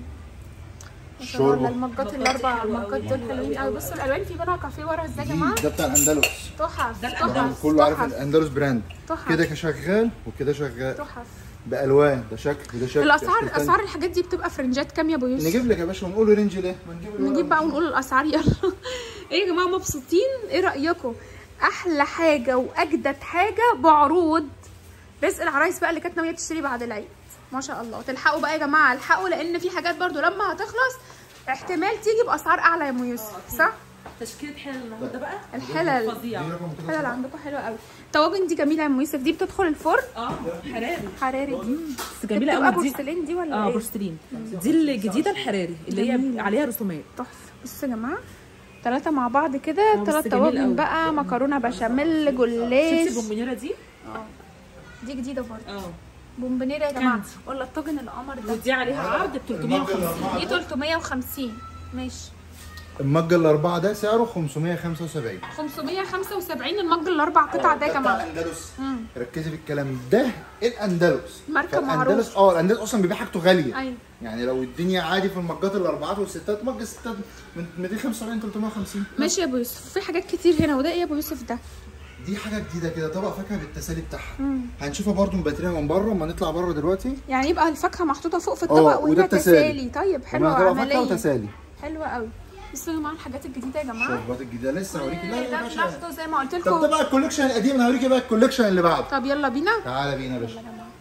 ما شاء الله الشوربة المجات مجات الاربع حلوة المجات أوي، دول حلوة حلوين أوي قوي أوي. بصوا الالوان في منها كافيه ورا ازاي يا جماعه جديد ده بتاع الاندلس تحف ده تحف الأندلس. كله عارف تحف الاندلس براند تحف كده شغال وكده شغال تحف بالوان ده شكل وده شكل الاسعار أشكال تانية. اسعار الحاجات دي بتبقى في رنجات كام يا ابو يوسف نجيب لك يا باشا ونقول له رينج ليه؟ ما نجيب الورق نجيب بقى ونشوف. ونقول الاسعار يلا ايه يا جماعه مبسوطين ايه رايكم احلى حاجه واجدد حاجه بعروض رزق العرايس بقى اللي كانت ناويه تشتري بعد العيد ما شاء الله تلحقوا بقى يا جماعه الحقوا لان في حاجات برضو لما هتخلص احتمال تيجي باسعار اعلى يا ام يوسف صح تشكيله حلل النهارده بقى الحلل فظيع دي رقم الحلل عندكم حلوه قوي الطواجن دي جميله يا ام يوسف دي بتدخل الفرن اه حراري حراري دي بس جميله بتبقى قوي دي بورسلين دي ولا اه ايه بورسلين دي الجديده الحراري اللي هي جميلة. عليها رسومات تحفه بصوا يا جماعه ثلاثة مع بعض كده بس ثلاث جميل طواجن قوي. بقى مكرونة بشاميل شفتي جلاش البومبونيره دي دي جديدة برضه اه بومبونيرة يا جماعة كاندي. ولا الطاجن القمر ده ودي عليها عرض ب 350 دي 350 ماشي المج الاربعه ده سعره 575 575 المج الاربع قطع ده يا بتاع جماعة الاندلس مم. ركزي في الكلام ده الاندلس ماركة فالأندلس- معروفة. اه الاندلس اصلا بيبيع حاجته غاليه ايوه يعني لو الدنيا عادي في المجات الاربعات والستات مج الستات من 275 350 ماشي يا ابو يوسف في حاجات كتير هنا وده ايه يا ابو يوسف ده دي حاجه جديده كده طبق فاكهه بالتسالي بتاعها مم. هنشوفها برضو مباتريها من بره اما نطلع بره دلوقتي يعني يبقى الفاكهة محطوطة فوق في اه، الطبق وده وهنا التسالي. تسالي طيب حلوة ومعاها طبق فاكهه عملية وتسالي حلوة قوي بصوا يا جماعة الحاجات الجديدة يا جماعة الشربات الجديده لسه هوريكي لا لا يا ده باشا بناخده زي ما قلت طب ده لكم بقى الكوليكشن القديم انا هوريكي بقى الكوليكشن اللي بعده طب يلا بينا تعالى بينا يا باشا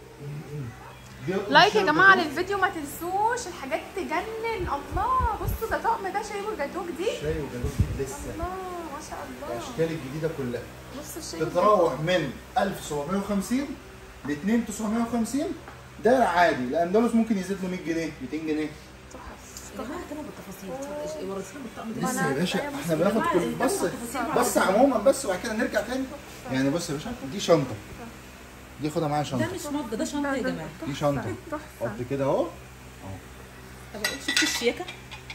دي لايك يا الشربة جماعه دي. للفيديو ما تنسوش الحاجات تجنن الله بصوا ده طقم ده شاي وجاتوه جديد شاي وجاتوه جديد لسه الله ما شاء الله الاشكال الجديده كلها بصوا الشاي وجاتوه. تتراوح من 1750 ل 2950 ده عادي الاندلس ممكن يزيد له 100 جنيه 200 جنيه يا جماعه كده بالتفاصيل وريتينا بالطقم ده لسه يا باشا أنا- احنا بناخد جماعة، كل ده بص بالتفاصيل بص عموما بس وبعد كده نرجع تاني يعني بص يا باشا دي شنطه دي خدها معايا ده شنطه مش مضه ده شنطه يا جماعه دي شنطه تحفه حط كده اهو طب اقول شفتي الشياكه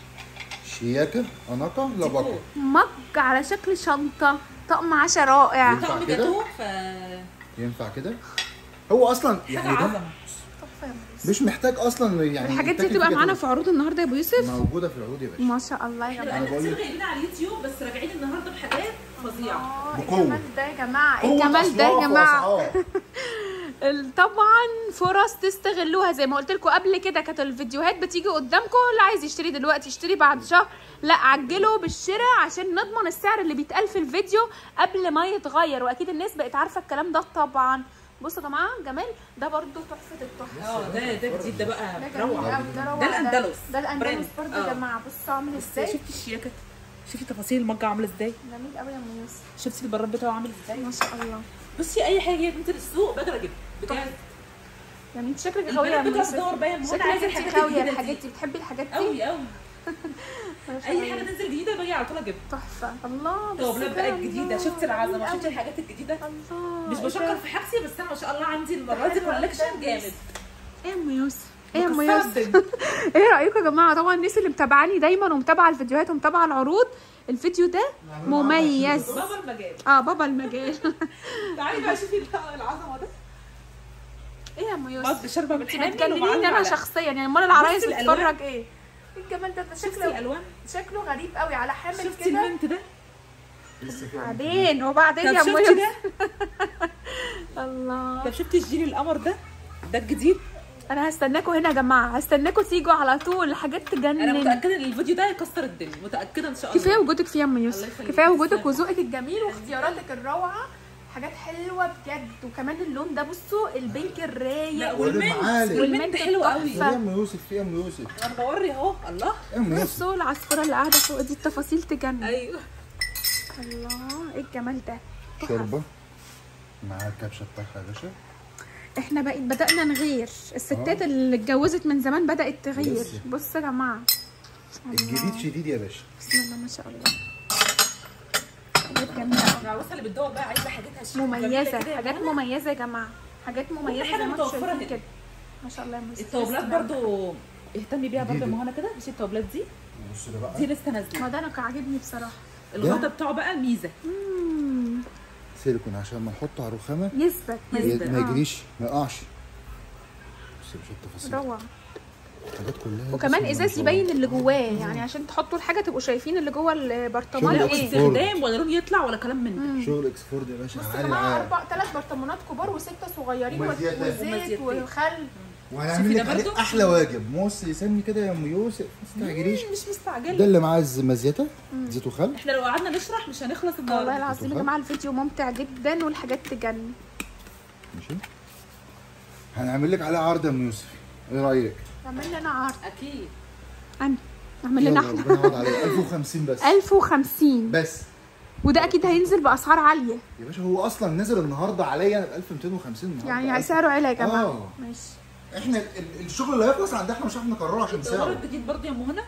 شياكه اناقه لبقه ديكور. مج على شكل شنطه طقم عشا رائع ينفع طقم كده؟ جاتوه ف ينفع كده هو اصلا حاجه يعني ده عظمه تحفه يا مهندس. مش محتاج اصلا يعني الحاجات دي يتاكل هتبقى فيه معانا جاتوه. في عروض النهارده يا ابو يوسف موجوده في العروض يا باشا ما شاء الله يا احنا جماعه بقالنا بقول كتير لك. جايبين على اليوتيوب بس راجعين النهارده بحاجات فظيعه آه، بقوة. الجمال ده يا جماعه قوة الجمال ده يا أصناف جماعه وأسعار. ال- طبعا فرص تستغلوها زي ما قلت لكم قبل كده كانت الفيديوهات بتيجي قدامكم اللي عايز يشتري دلوقتي يشتري بعد شهر لا عجلوا بالشراء عشان نضمن السعر اللي بيتقال في الفيديو قبل ما يتغير واكيد الناس بقت عارفه الكلام ده طبعا بصوا يا جماعه جمال ده برضو تحفه التحفه اه ده ده جديد ده بقى ده جميل روعه قوي ده روعه ده الأندلس. ده الاندلس براند. برضو آه. يا جماعه بصوا عامل بس ازاي شفتي الشياكه شفتي تفاصيل المج عامله ازاي جميل قوي يا ام يوسف شفتي البراد بتاعه عامل ازاي ما شاء الله بصي اي حاجه تنزل السوق باجي اجيبها بجد يعني انت شكلك غاويه يا ام البنات يوسف بتقعد تدور بقى ما هو انا شكلك عايزه انت الحاجات غاويه الجديده الحاجات دي دي بتحبي الحاجات دي قوي قوي ما شاء اي الله. حاجه تنزل جديده باجي على طول اجيبها تحفه الله بس طوبلات بقى ده الجديده الله، شفتي العظمه جميل شفتي قوي. الحاجات الجديده الله مش إيه بشكر ده؟ في حاجتي بس انا ما شاء الله عندي المره دي حلوة كولكشن جدا. جامد ايه يا ام يوسف ايه يا ام مكسرة يوسف الدنيا. ايه رايكم يا جماعه طبعا الناس اللي متابعاني دايما ومتابعه الفيديوهات ومتابعه العروض الفيديو ده مميز بابا المجال اه بابا المجال تعالي بقى شوفي العظمه ده ايه يا ام مج يوسف شاربه انت بالحامل بتجننيني ومعلم انا على- شخصيا يعني امال العرايس بصي الألوان. بتتفرج ايه إيه الجمال ده ده شفتي شكله الالوان شكله غريب قوي على حامل شفتي كده البنت ده لسه في بعدين وبعدين طب يا ام شفتي يوسف ده الله طب شفتي الجيل القمر ده ده الجديد انا هستناكم هنا يا جماعه هستناكم تيجوا على طول حاجات انا تجنن متاكده ان الفيديو ده هيكسر الدنيا متاكده ان شاء الله كفايه وجودك فيها يا ام الله يوسف يخليك. كفايه وجودك تسلمي. وذوقك الجميل واختياراتك الروعه حاجات حلوه بجد وكمان اللون ده بصوا البينك لا الرايق والمنت معالي. والمنت حلو قوي تحفة. يا ام يوسف في يا ام يوسف انا بوري اهو الله يا ام يوسف بصوا العصفوره اللي قاعده فوق دي التفاصيل تجنن ايوه الله ايه الجمال ده شوربه مع الكبشه بتاعها يا باشا احنا بقيت بدأنا نغير الستات اللي اتجوزت من زمان بدأت تغير لسه. بصوا يا جماعة الجديد شديد يا باشا بسم الله ما شاء الله حاجات جميلة أوي. العروسه اللي بتدور بقى عايزه حاجاتها شيك وجميلة مميزة كده يا حاجات ماما. مميزة يا جماعة حاجات مميزة حاجة زي ما انتوا متوفرة شايفين هنا. كده ما شاء الله يا مصر التوبلات برضو اهتمي بيها برضو يا جديدة. مهنا كده مش التوبلات دي بص ده بقى دي لسه نازله ما ده انا عاجبني بصراحة الغطا بتاعه بقى ميزه مم. سيليكون عشان ما نحطه على الرخامه يثبت ما يثبت. ما آه. يجريش ما يقعش بص يا باشا التفاصيل روعة الحاجات كلها وكمان بسم الله ما ازاز شاء الله. يبين اللي جواه يعني عشان تحطوا الحاجة تبقوا شايفين اللي جوه البرطمان شغل ولا ايه إكسبورت. استخدام ولا لون يطلع ولا كلام من ده شغل اكسفورد يا باشا بصوا يا عالي جماعة عالي أربع ثلاث برطمانات كبار وستة صغيرين ومزيتات. وزيت ومزيتات. وخل وهنعمل شوفي لك ده عليه برضو. احلى واجب موس يسمي كده يا ام يوسف ما تستعجليش مش ده مستعجله اللي معاه المزيته زيت وخل احنا لو قعدنا نشرح مش هنخلص والله النهارده العظيم يا بتوخر؟ جماعة الفيديو ممتع جدا والحاجات تجنن ماشي هنعمل لك عليه عرض يا ام يوسف ايه رايك؟ اعمل لنا عرض اكيد انا اعمل لنا يلا احنا ربنا يعوض عليك 1050 بس 1050 بس وده اكيد هينزل باسعار عاليه يا باشا هو اصلا نزل النهارده عليا انا ب 1250 النهارده يعني سعره عالي يا جماعه آه. ماشي احنا ال- الشغل اللي هيخلص عند احنا مش عارف نكرره عشان الدوار سعره الجديد برضو يا مهنا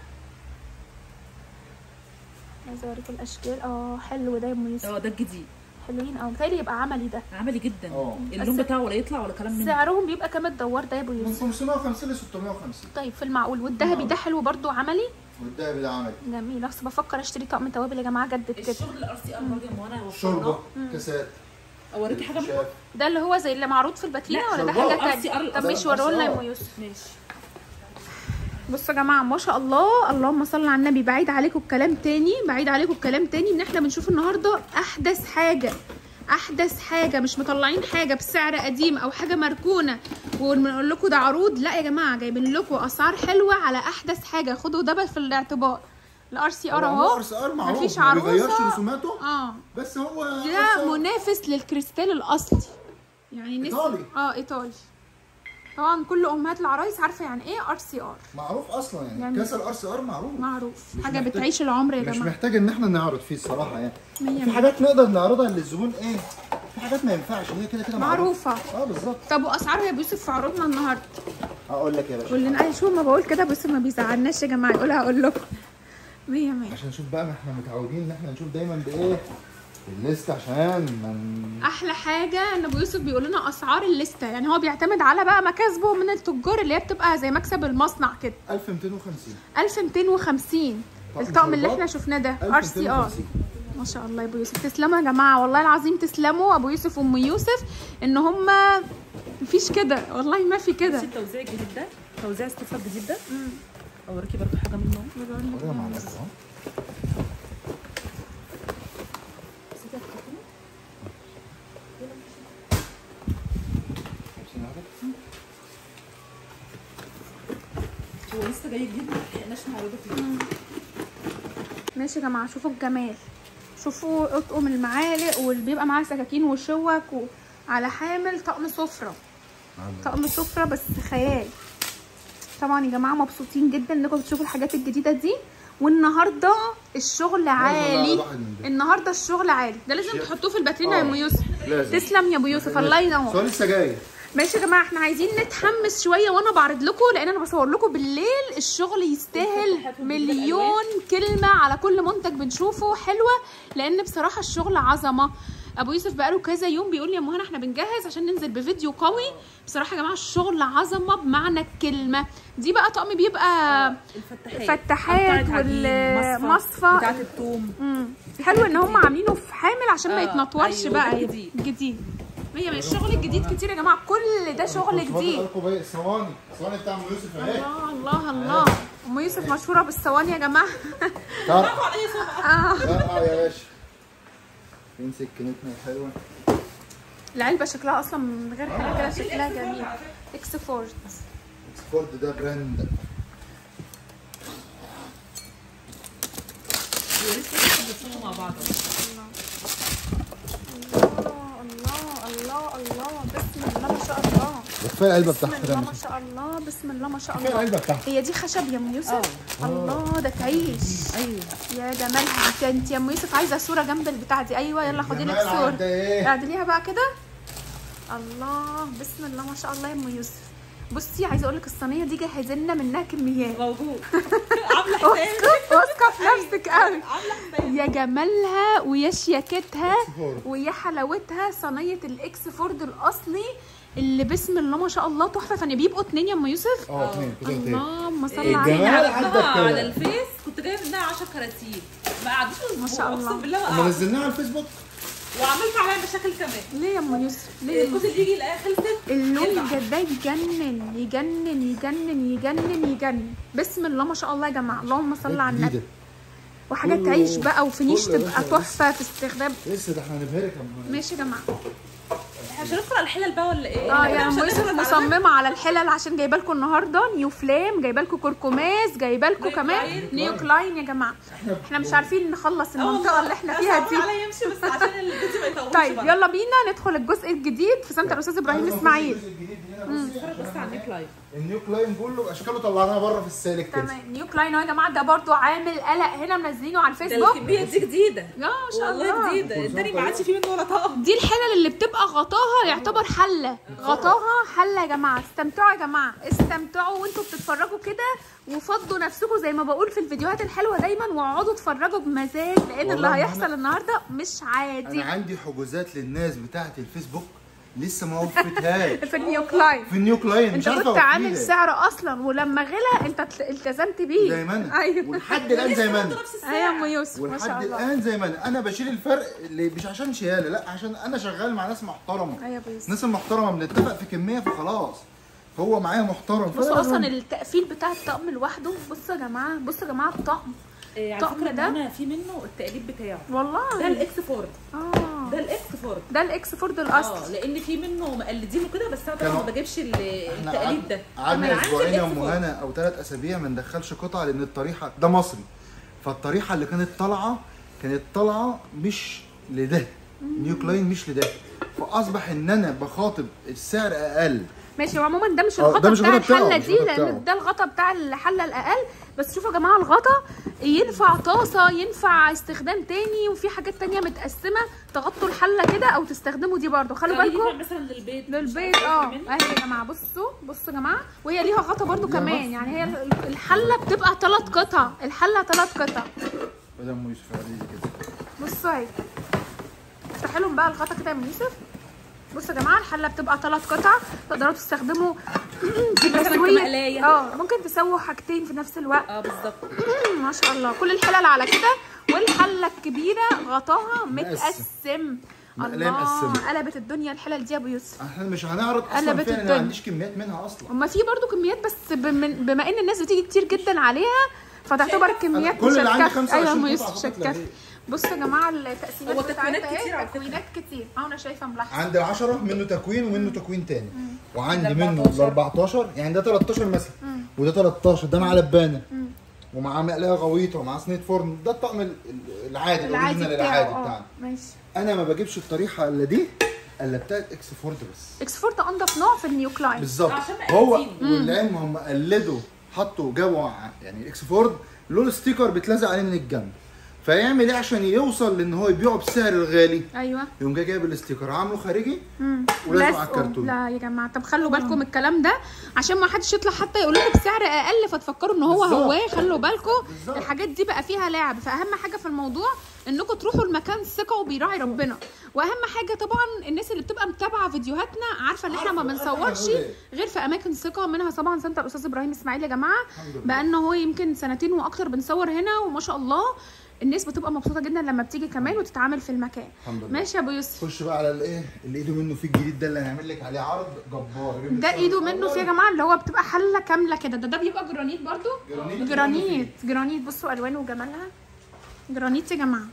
عايزه اوريكم الاشكال اه حلو ده يا ام يوسف اه ده الجديد حلوين اه متهيألي يبقى عملي ده عملي جدا اه. اللون بس- بتاعه ولا يطلع ولا كلام من ده سعرهم بيبقى كام الدوار ده يا ابو من يوسف 550 ل 650 طيب في المعقول والذهبي ده حلو برضو عملي والدهب ده عملي جميل اصل بفكر اشتري طقم توابل يا جماعه جدد كده الشغل الار سي ار برضو يا مهنا شوربه وفرناه كاسات اوريكي حاجه منهم شاف. ده اللي هو زي اللي معروض في الباترينا لا، ولا ده شربات. حاجه RCR تانية طب ده مش ورونا لنا يا RCR. ام يوسف ماشي بصوا يا جماعه ما شاء الله اللهم صل على النبي بعيد عليكم الكلام تاني بعيد عليكم الكلام تاني ان احنا بنشوف النهارده احدث حاجه احدث حاجه مش مطلعين حاجه بسعر قديم او حاجه مركونه ونقول لكم ده عروض لا يا جماعه جايبين لكم اسعار حلوه على احدث حاجه خدوا ده في الاعتبار الار سي ار هو اهو ار سي ار معروف مفيش ما بيغيرش عروسه رسوماته اه بس هو ده منافس للكريستال الاصلي يعني نس- إيطالي. اه ايطالي طبعا كل امهات العرايس عارفه يعني ايه ار سي ار معروف اصلا يعني, يعني- كاس الار سي ار معروف معروف مش حاجه محتاج- بتعيش العمر يا مش جماعه محتاج ان احنا نعرض فيه الصراحه يعني مية في مية. حاجات نقدر نعرضها للزبون ايه في حاجات ما ينفعش هي كده كده معروفه اه بالظبط طب واسعارها يا يوسف في عروضنا النهارده هقول لك يا باشا قول لنا اي شو ما بقول كده بس ما بيزعلناش يا جماعه يقولها اقول لكم مية مية عشان نشوف بقى ما احنا متعودين ان احنا نشوف دايما بايه الليست عشان من احلى حاجه ان ابو يوسف بيقول لنا اسعار الليسته يعني هو بيعتمد على بقى مكاسبه من التجار اللي هي بتبقى زي مكسب المصنع كده 1250 1250 طقم الطقم اللي شربات احنا شفناه ده ار سي ار 1250 ما شاء الله يا ابو يوسف تسلموا يا جماعه والله العظيم تسلموا ابو يوسف وام يوسف ان هم مفيش كده والله ما في كده بصي التوزيع الجديد ده توزيع استفاد جديد ده اوريكي برضو حاجه منهم وريها معلقه اهو عشان نعرف. هو لسه جاي جديد ما لحقناش نعرضه فيه ماشي يا جماعه شوفوا الجمال شوفوا اطقم المعالق واللي بيبقى معاه سكاكين وشوك على حامل طقم سفره طقم سفره بس خيال طبعا يا جماعه مبسوطين جدا انكم بتشوفوا الحاجات الجديده دي والنهارده الشغل عالي واحد من ده. النهارده الشغل عالي ده لازم شيء. تحطوه في الباترينا يا ام آه. يوسف لازم. تسلم يا ابو يوسف الله ينور سؤال لسه جاي ماشي يا جماعه احنا عايزين نتحمس شويه وانا بعرض لكم لان انا بصور لكم بالليل الشغل يستاهل مليون كلمه على كل منتج بنشوفه حلوه لان بصراحه الشغل عظمه ابو يوسف بقاله كذا يوم بيقول لي يا مهنا احنا بنجهز عشان ننزل بفيديو قوي بصراحه يا جماعه الشغل عظمه بمعنى الكلمه دي بقى طقم بيبقى الفتحات فتحات قطعة عجين، والمصفى. بتاعت الثوم مم. حلو ان هم عاملينه في حامل عشان ما آه، يتنطورش أيوة، بقى ده جديد. جديد مية مية الشغل الجديد كتير يا جماعه كل ده شغل جديد الصواني الصواني بتاع ام يوسف اهي الله الله الله ام يوسف مشهوره بالصواني يا جماعه تعال اه اه يا باشا فين سكنتنا الحلوه العلبه شكلها اصلا من غير حاجه كده شكلها جميل اكس فورد اكسفورد ده براند ولسه بيتصوروا مع بعض الله الله الله بسم الله ما شاء الله ده كفايه العلبه بسم بتاعتها الله ما شاء الله بسم الله ما شاء كفايه الله العلبه بتاعتها هي دي خشب يا ام يوسف الله ده تعيش ايوه يا جمالها انت انت يا ام يوسف عايزه صوره جنب البتاع دي ايوه يلا خدي لك جمال صوره عدى ايه اعدليها بقى كده الله بسم الله ما شاء الله يا ام يوسف بصي عايزه اقول لك الصينيه دي جهزنا منها كميات موجود عامله حساب واثقه واثقه في نفسك قوي عامله حساب يا جمالها ويا شياكتها إكسفورد. ويا حلاوتها صينيه الاكس فورد الاصلي اللي بسم الله ما شاء الله تحفه فانا بيبقوا اتنين يا ام يوسف اه اتنين كده اتنين اللهم صل الجمال على عرضتها عندك كده. على الفيس كنت جايب منها 10 كراتين ما قعدوش ما شاء الله. اقسم بالله ما اما قعدوا. نزلناها على الفيسبوك وعملت عليها مشاكل كمان ليه يا ام يوسف ليه الكوز اللي يجي يلاقيها خلصت اللون يرجع. ده يجنن يجنن يجنن يجنن يجنن بسم الله ما شاء الله يا جماعه اللهم صل على النبي جديدة. وحاجات كله- تعيش بقى وفينيش كله يا تبقى باشا، تحفه في استخدام لسه ده احنا هنبهرك يا أم- ماشي يا جماعه احنا مش هندخل على الحلل بقى ولا ايه؟ اه إحنا يا مش ام هندخل يوسف على ده. مصممه على الحلل عشان جايبه لكم النهارده نيو فلام جايبه لكم كركماز جايبه لكم نيو كمان كلاين. نيو كلاين يا جماعه احنا مش عارفين نخلص المنطقه اللي احنا فيها صعبان دي عليا يمشي بس عشان الفيديو ما يطولش طيب بقى. يلا بينا ندخل الجزء الجديد في سنتر الاستاذ ابراهيم عايز اسماعيل نخش الجزء الجديد هنا بصي، اتفرج عشان بس على النيك لايف النيو كلاين كله اشكاله طلعناها بره في السالك كده تمام نيو كلاين اهو يا جماعه ده برضو عامل قلق هنا منزلينه على ده الفيسبوك الكميه دي جديده اه ما شاء والله الله جديده التاني ما عادش فيه منه ولا طقم دي الحلل اللي بتبقى غطاها يعتبر حله غطاها حله يا جماعه استمتعوا يا جماعه استمتعوا وانتوا بتتفرجوا كده وفضوا نفسكم زي ما بقول في الفيديوهات الحلوه دايما واقعدوا اتفرجوا بمزاج لان اللي والله هيحصل أنا- النهارده مش عادي انا عندي حجوزات للناس بتاعه الفيسبوك لسه ما وفيتهاش في النيو كلاين في النيو كلاين مش انت عارفه كنت عامل أوفيها. سعر اصلا ولما غلى انت ات- التزمت بيه زي ما انا ايوه ولحد الان زي ما انا نفس ايوه يا ام الساعه يوسف ما شاء ولحد الله الان زي ما انا انا بشيل الفرق اللي مش عشان شياله لا عشان انا شغال مع ناس محترمه ايوه يا ابو يوسف الناس المحترمه بنتفق في كميه فخلاص هو معايا محترم بصوا فأنا اصلا لازم- التقفيل بتاع الطقم لوحده بصوا يا جماعه بصوا يا جماعه الطقم إيه، على الطقم فكره ده؟ ده انا في منه التقليد بتاعه والله ده الاكس فورد اه ده الاكس فورد ده الاكس فورد اه الاصلي لان في منه مقلدينه كده بس انا طبعا ما كانوا- بجيبش ال- احنا التقليد ده قعد- قعدنا أنا عندي اسبوعين يا الإكس ام فورد. هنا او ثلاث اسابيع ما ندخلش قطع لان الطريحه ده مصري فالطريحه اللي كانت طالعه كانت طالعه مش لده نيو كلاين مش لده فاصبح ان انا بخاطب السعر اقل ماشي وعموما ده مش اه، الغطا ده مش بتاع الغطا بتاعه، الحله مش دي الغطا بتاعه. لان ده الغطا بتاع الحله الاقل بس شوفوا يا جماعه الغطا ينفع طاسه ينفع استخدام تاني وفي حاجات تانية متقسمه تغطوا الحله كده او تستخدموا دي برضو خلوا يعني بالكم ينفع مثلا للبيت مش للبيت عارفة اه كمان. اهي يا جماعه بصوا بصوا يا جماعه وهي ليها غطا برضو ليها كمان غطا. يعني هي ال- الحله بتبقى ثلاث قطع الحله ثلاث قطع بدل ام يوسف عزيزي كده بصوا اهي افتحي لهم بقى الغطا كده يا ام يوسف بصوا يا جماعه الحله بتبقى ثلاث قطع تقدروا تستخدموا في مثلاً التسويه كمقلاية. اه ممكن تسووا حاجتين في نفس الوقت اه بالظبط ما شاء الله كل الحلل على كده والحله الكبيره غطاها مقسم. متقسم مقلاية الله مقسمة. قلبت الدنيا الحلل دي يا ابو يوسف احنا مش هنعرض اصلا قلبت فيها لان الدنيا. ما عنديش كميات منها اصلا هما في برضو كميات بس بمن- بما ان الناس بتيجي كتير جدا عليها فتعتبر الكميات كل مش اللي عندي هتكفي 25 ايوه يا قطعة يوسف مش فقط لا هتكفي غير. بصوا يا جماعه التقسيمات هو تكوينات بتاعتها كتير ايه على فكرة. تكوينات كتير اه انا شايفه ملاحظه عندي 10 منه تكوين ومنه تكوين تاني وعندي ال منه 14. ال 14 يعني ده 13 مثلا وده 13 ده مع لبانه ومعاه مقلايه غويطه ومعاه صينيه فرن ده الطقم ال- ال- العادي العادي الاوريجينال بتاعه العادي اه بتاعنا ماشي انا ما بجيبش الطريحه الا دي الا بتاعت اكس فورد بس اكسفورت انضف نوع في النيو كلاين بالظبط عشان هو مقلدينه. والعلم هم قلدوا حطوا جابوا ع- يعني الاكس فورد له الستيكر بيتلزق عليه من الجنب فيعمل ايه عشان يوصل لان هو يبيعه بسعر الغالي ايوه يقوم جاي جايب الاستيكر عامله خارجي امم ولازقه على لازقه. الكرتون لا يا جماعه طب خلوا بالكم من الكلام ده عشان ما حدش يطلع حتى يقول لكم بسعر اقل فتفكروا ان هو بالظبط. هواه خلوا بالكم بالظبط. الحاجات دي بقى فيها لعب فاهم حاجه في الموضوع انكم تروحوا المكان ثقه وبيراعي ربنا واهم حاجه طبعا الناس اللي بتبقى متابعه فيديوهاتنا عارفه ان احنا ما عارفة، عارفة بنصورش هنقول إيه. غير في اماكن ثقه منها طبعا سنتر الاستاذ ابراهيم اسماعيل يا جماعه الحمد لله. بقى ان هو يمكن سنتين واكتر بنصور هنا وما شاء الله الناس بتبقى مبسوطه جدا لما بتيجي كمان وتتعامل في المكان الحمد لله ماشي يا ابو يوسف خش بقى على الايه اللي ايده منه في الجديد ده اللي هنعمل لك عليه عرض جبار جبنا ده الشهر ايده منه الأول. في يا جماعه اللي هو بتبقى حله كامله كده ده ده بيبقى جرانيت برضو جرانيت جرانيت جرانيت بصوا الوانه وجمالها جرانيت يا جماعه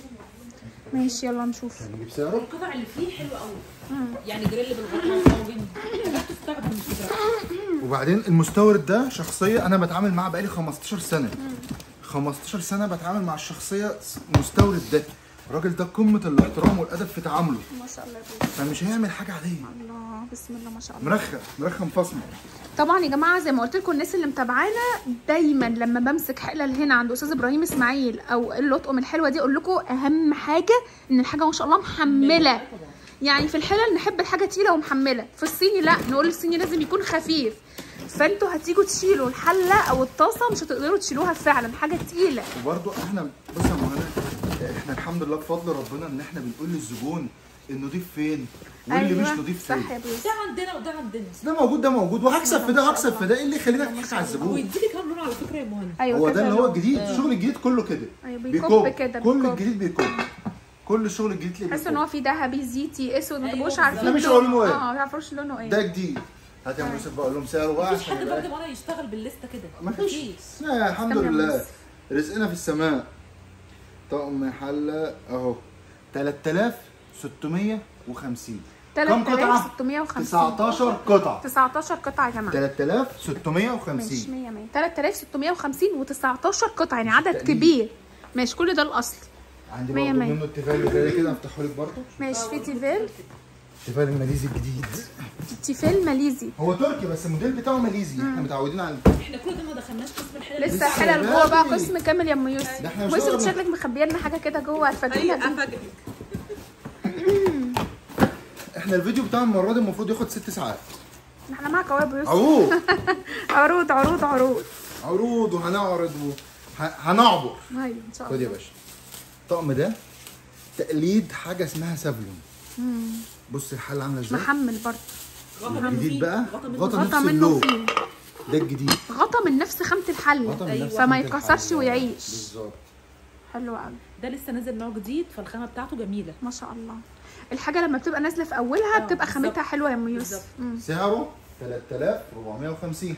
ماشي يلا نشوف نجيب سعره القطع اللي فيه حلوه قوي يعني جريل بالغطا وطاجن حاجات تستخدم مش تجرب وبعدين المستورد ده شخصيه انا بتعامل معاه بقالي 15 سنه 15 سنه بتعامل مع الشخصيه مستورد ده الراجل ده قمه الاحترام والادب في تعامله ما شاء الله يا بوسي فمش هيعمل حاجه عاديه الله بسم الله ما شاء الله مرخم مرخم فصمه طبعا يا جماعه زي ما قلت لكم الناس اللي متابعانا دايما لما بمسك حلل هنا عند استاذ ابراهيم اسماعيل او اللطقم الحلوه دي اقول لكم اهم حاجه ان الحاجه ما شاء الله محمله يعني في الحلل نحب الحاجه تقيله ومحمله في الصيني لا نقول الصيني لازم يكون خفيف فانتوا هتيجوا تشيلوا الحله او الطاسه مش هتقدروا تشيلوها فعلا حاجه تقيله وبرده احنا بص يا مهند احنا الحمد لله بفضل ربنا ان احنا بنقول للزبون النضيف فين واللي مش نضيف فين صح يا بوسي ده عندنا وده عندنا ده موجود ده موجود وهكسب في ده هكسب في ده ايه اللي يخليني اضحك على الزبون ويديلي كام لون على فكره يا مهند ايوه هو ده كذا اللي هو لون. الجديد الشغل الجديد كله كده ايوه بيكب كده كل بيكب. الجديد بيكب كل الشغل الجديد اللي تحس ان هو في ذهبي زيتي اسود ما أيوة تبقوش بالظبط. عارفين لا مش لونه. لونه إيه. اه ما تعرفوش لونه ايه ده جديد هات يا يوسف بقول لهم سعره بقى مفيش عشان حد يبقى برضه وانا يشتغل بالليسته كده ما فيش لا الحمد استنى يا لله مهندس. رزقنا في السماء طقم حله اهو 3650 كم قطعه 3650 19 قطعه 19 قطعه يا جماعه ماشي 3650 100 100 3650 و19 قطعه يعني عدد تقريبا. كبير ماشي كل ده الاصل عندي مية برضه مية. منه التيفال زي كده افتحه لك برضه ماشي في تيفال التيفال الماليزي الجديد تيفال ماليزي هو تركي بس الموديل بتاعه ماليزي احنا متعودين على احنا كل ده ما دخلناش قسم الحلال لسه لسه الحلل جوه بقى بدري. قسم كامل يا ام يوسف ده احنا مش يوسف هنقدر- شكلك مخبيه لنا حاجه كده جوه هتفاجئنا ايوه بيه. افاجئك احنا الفيديو بتاع المره دي المفروض ياخد ست ساعات احنا معاك اهو يا ابو يوسف عروض عروض عروض عروض عروض وهنعرض و... ه- هنعبر ايوه ان شاء خد يا الله باشا الطقم ده تقليد حاجه اسمها سافلون بص الحله عامله ازاي محمل برضه غطا الجديد منه بقى فيه غطا منه غطا فيه. غطا نفس منه اللون فيه ده الجديد غطا من نفس خامه الحله غطا من أيوة. نفس فما خامة يتكسرش الحلة. ويعيش. بالظبط حلو قوي ده لسه نازل نوع جديد فالخامه بتاعته جميله ما شاء الله الحاجه لما بتبقى نازله في اولها آه، بتبقى خامتها بالظبط. حلوه يا ام يوسف بالظبط. مم. سعره 3450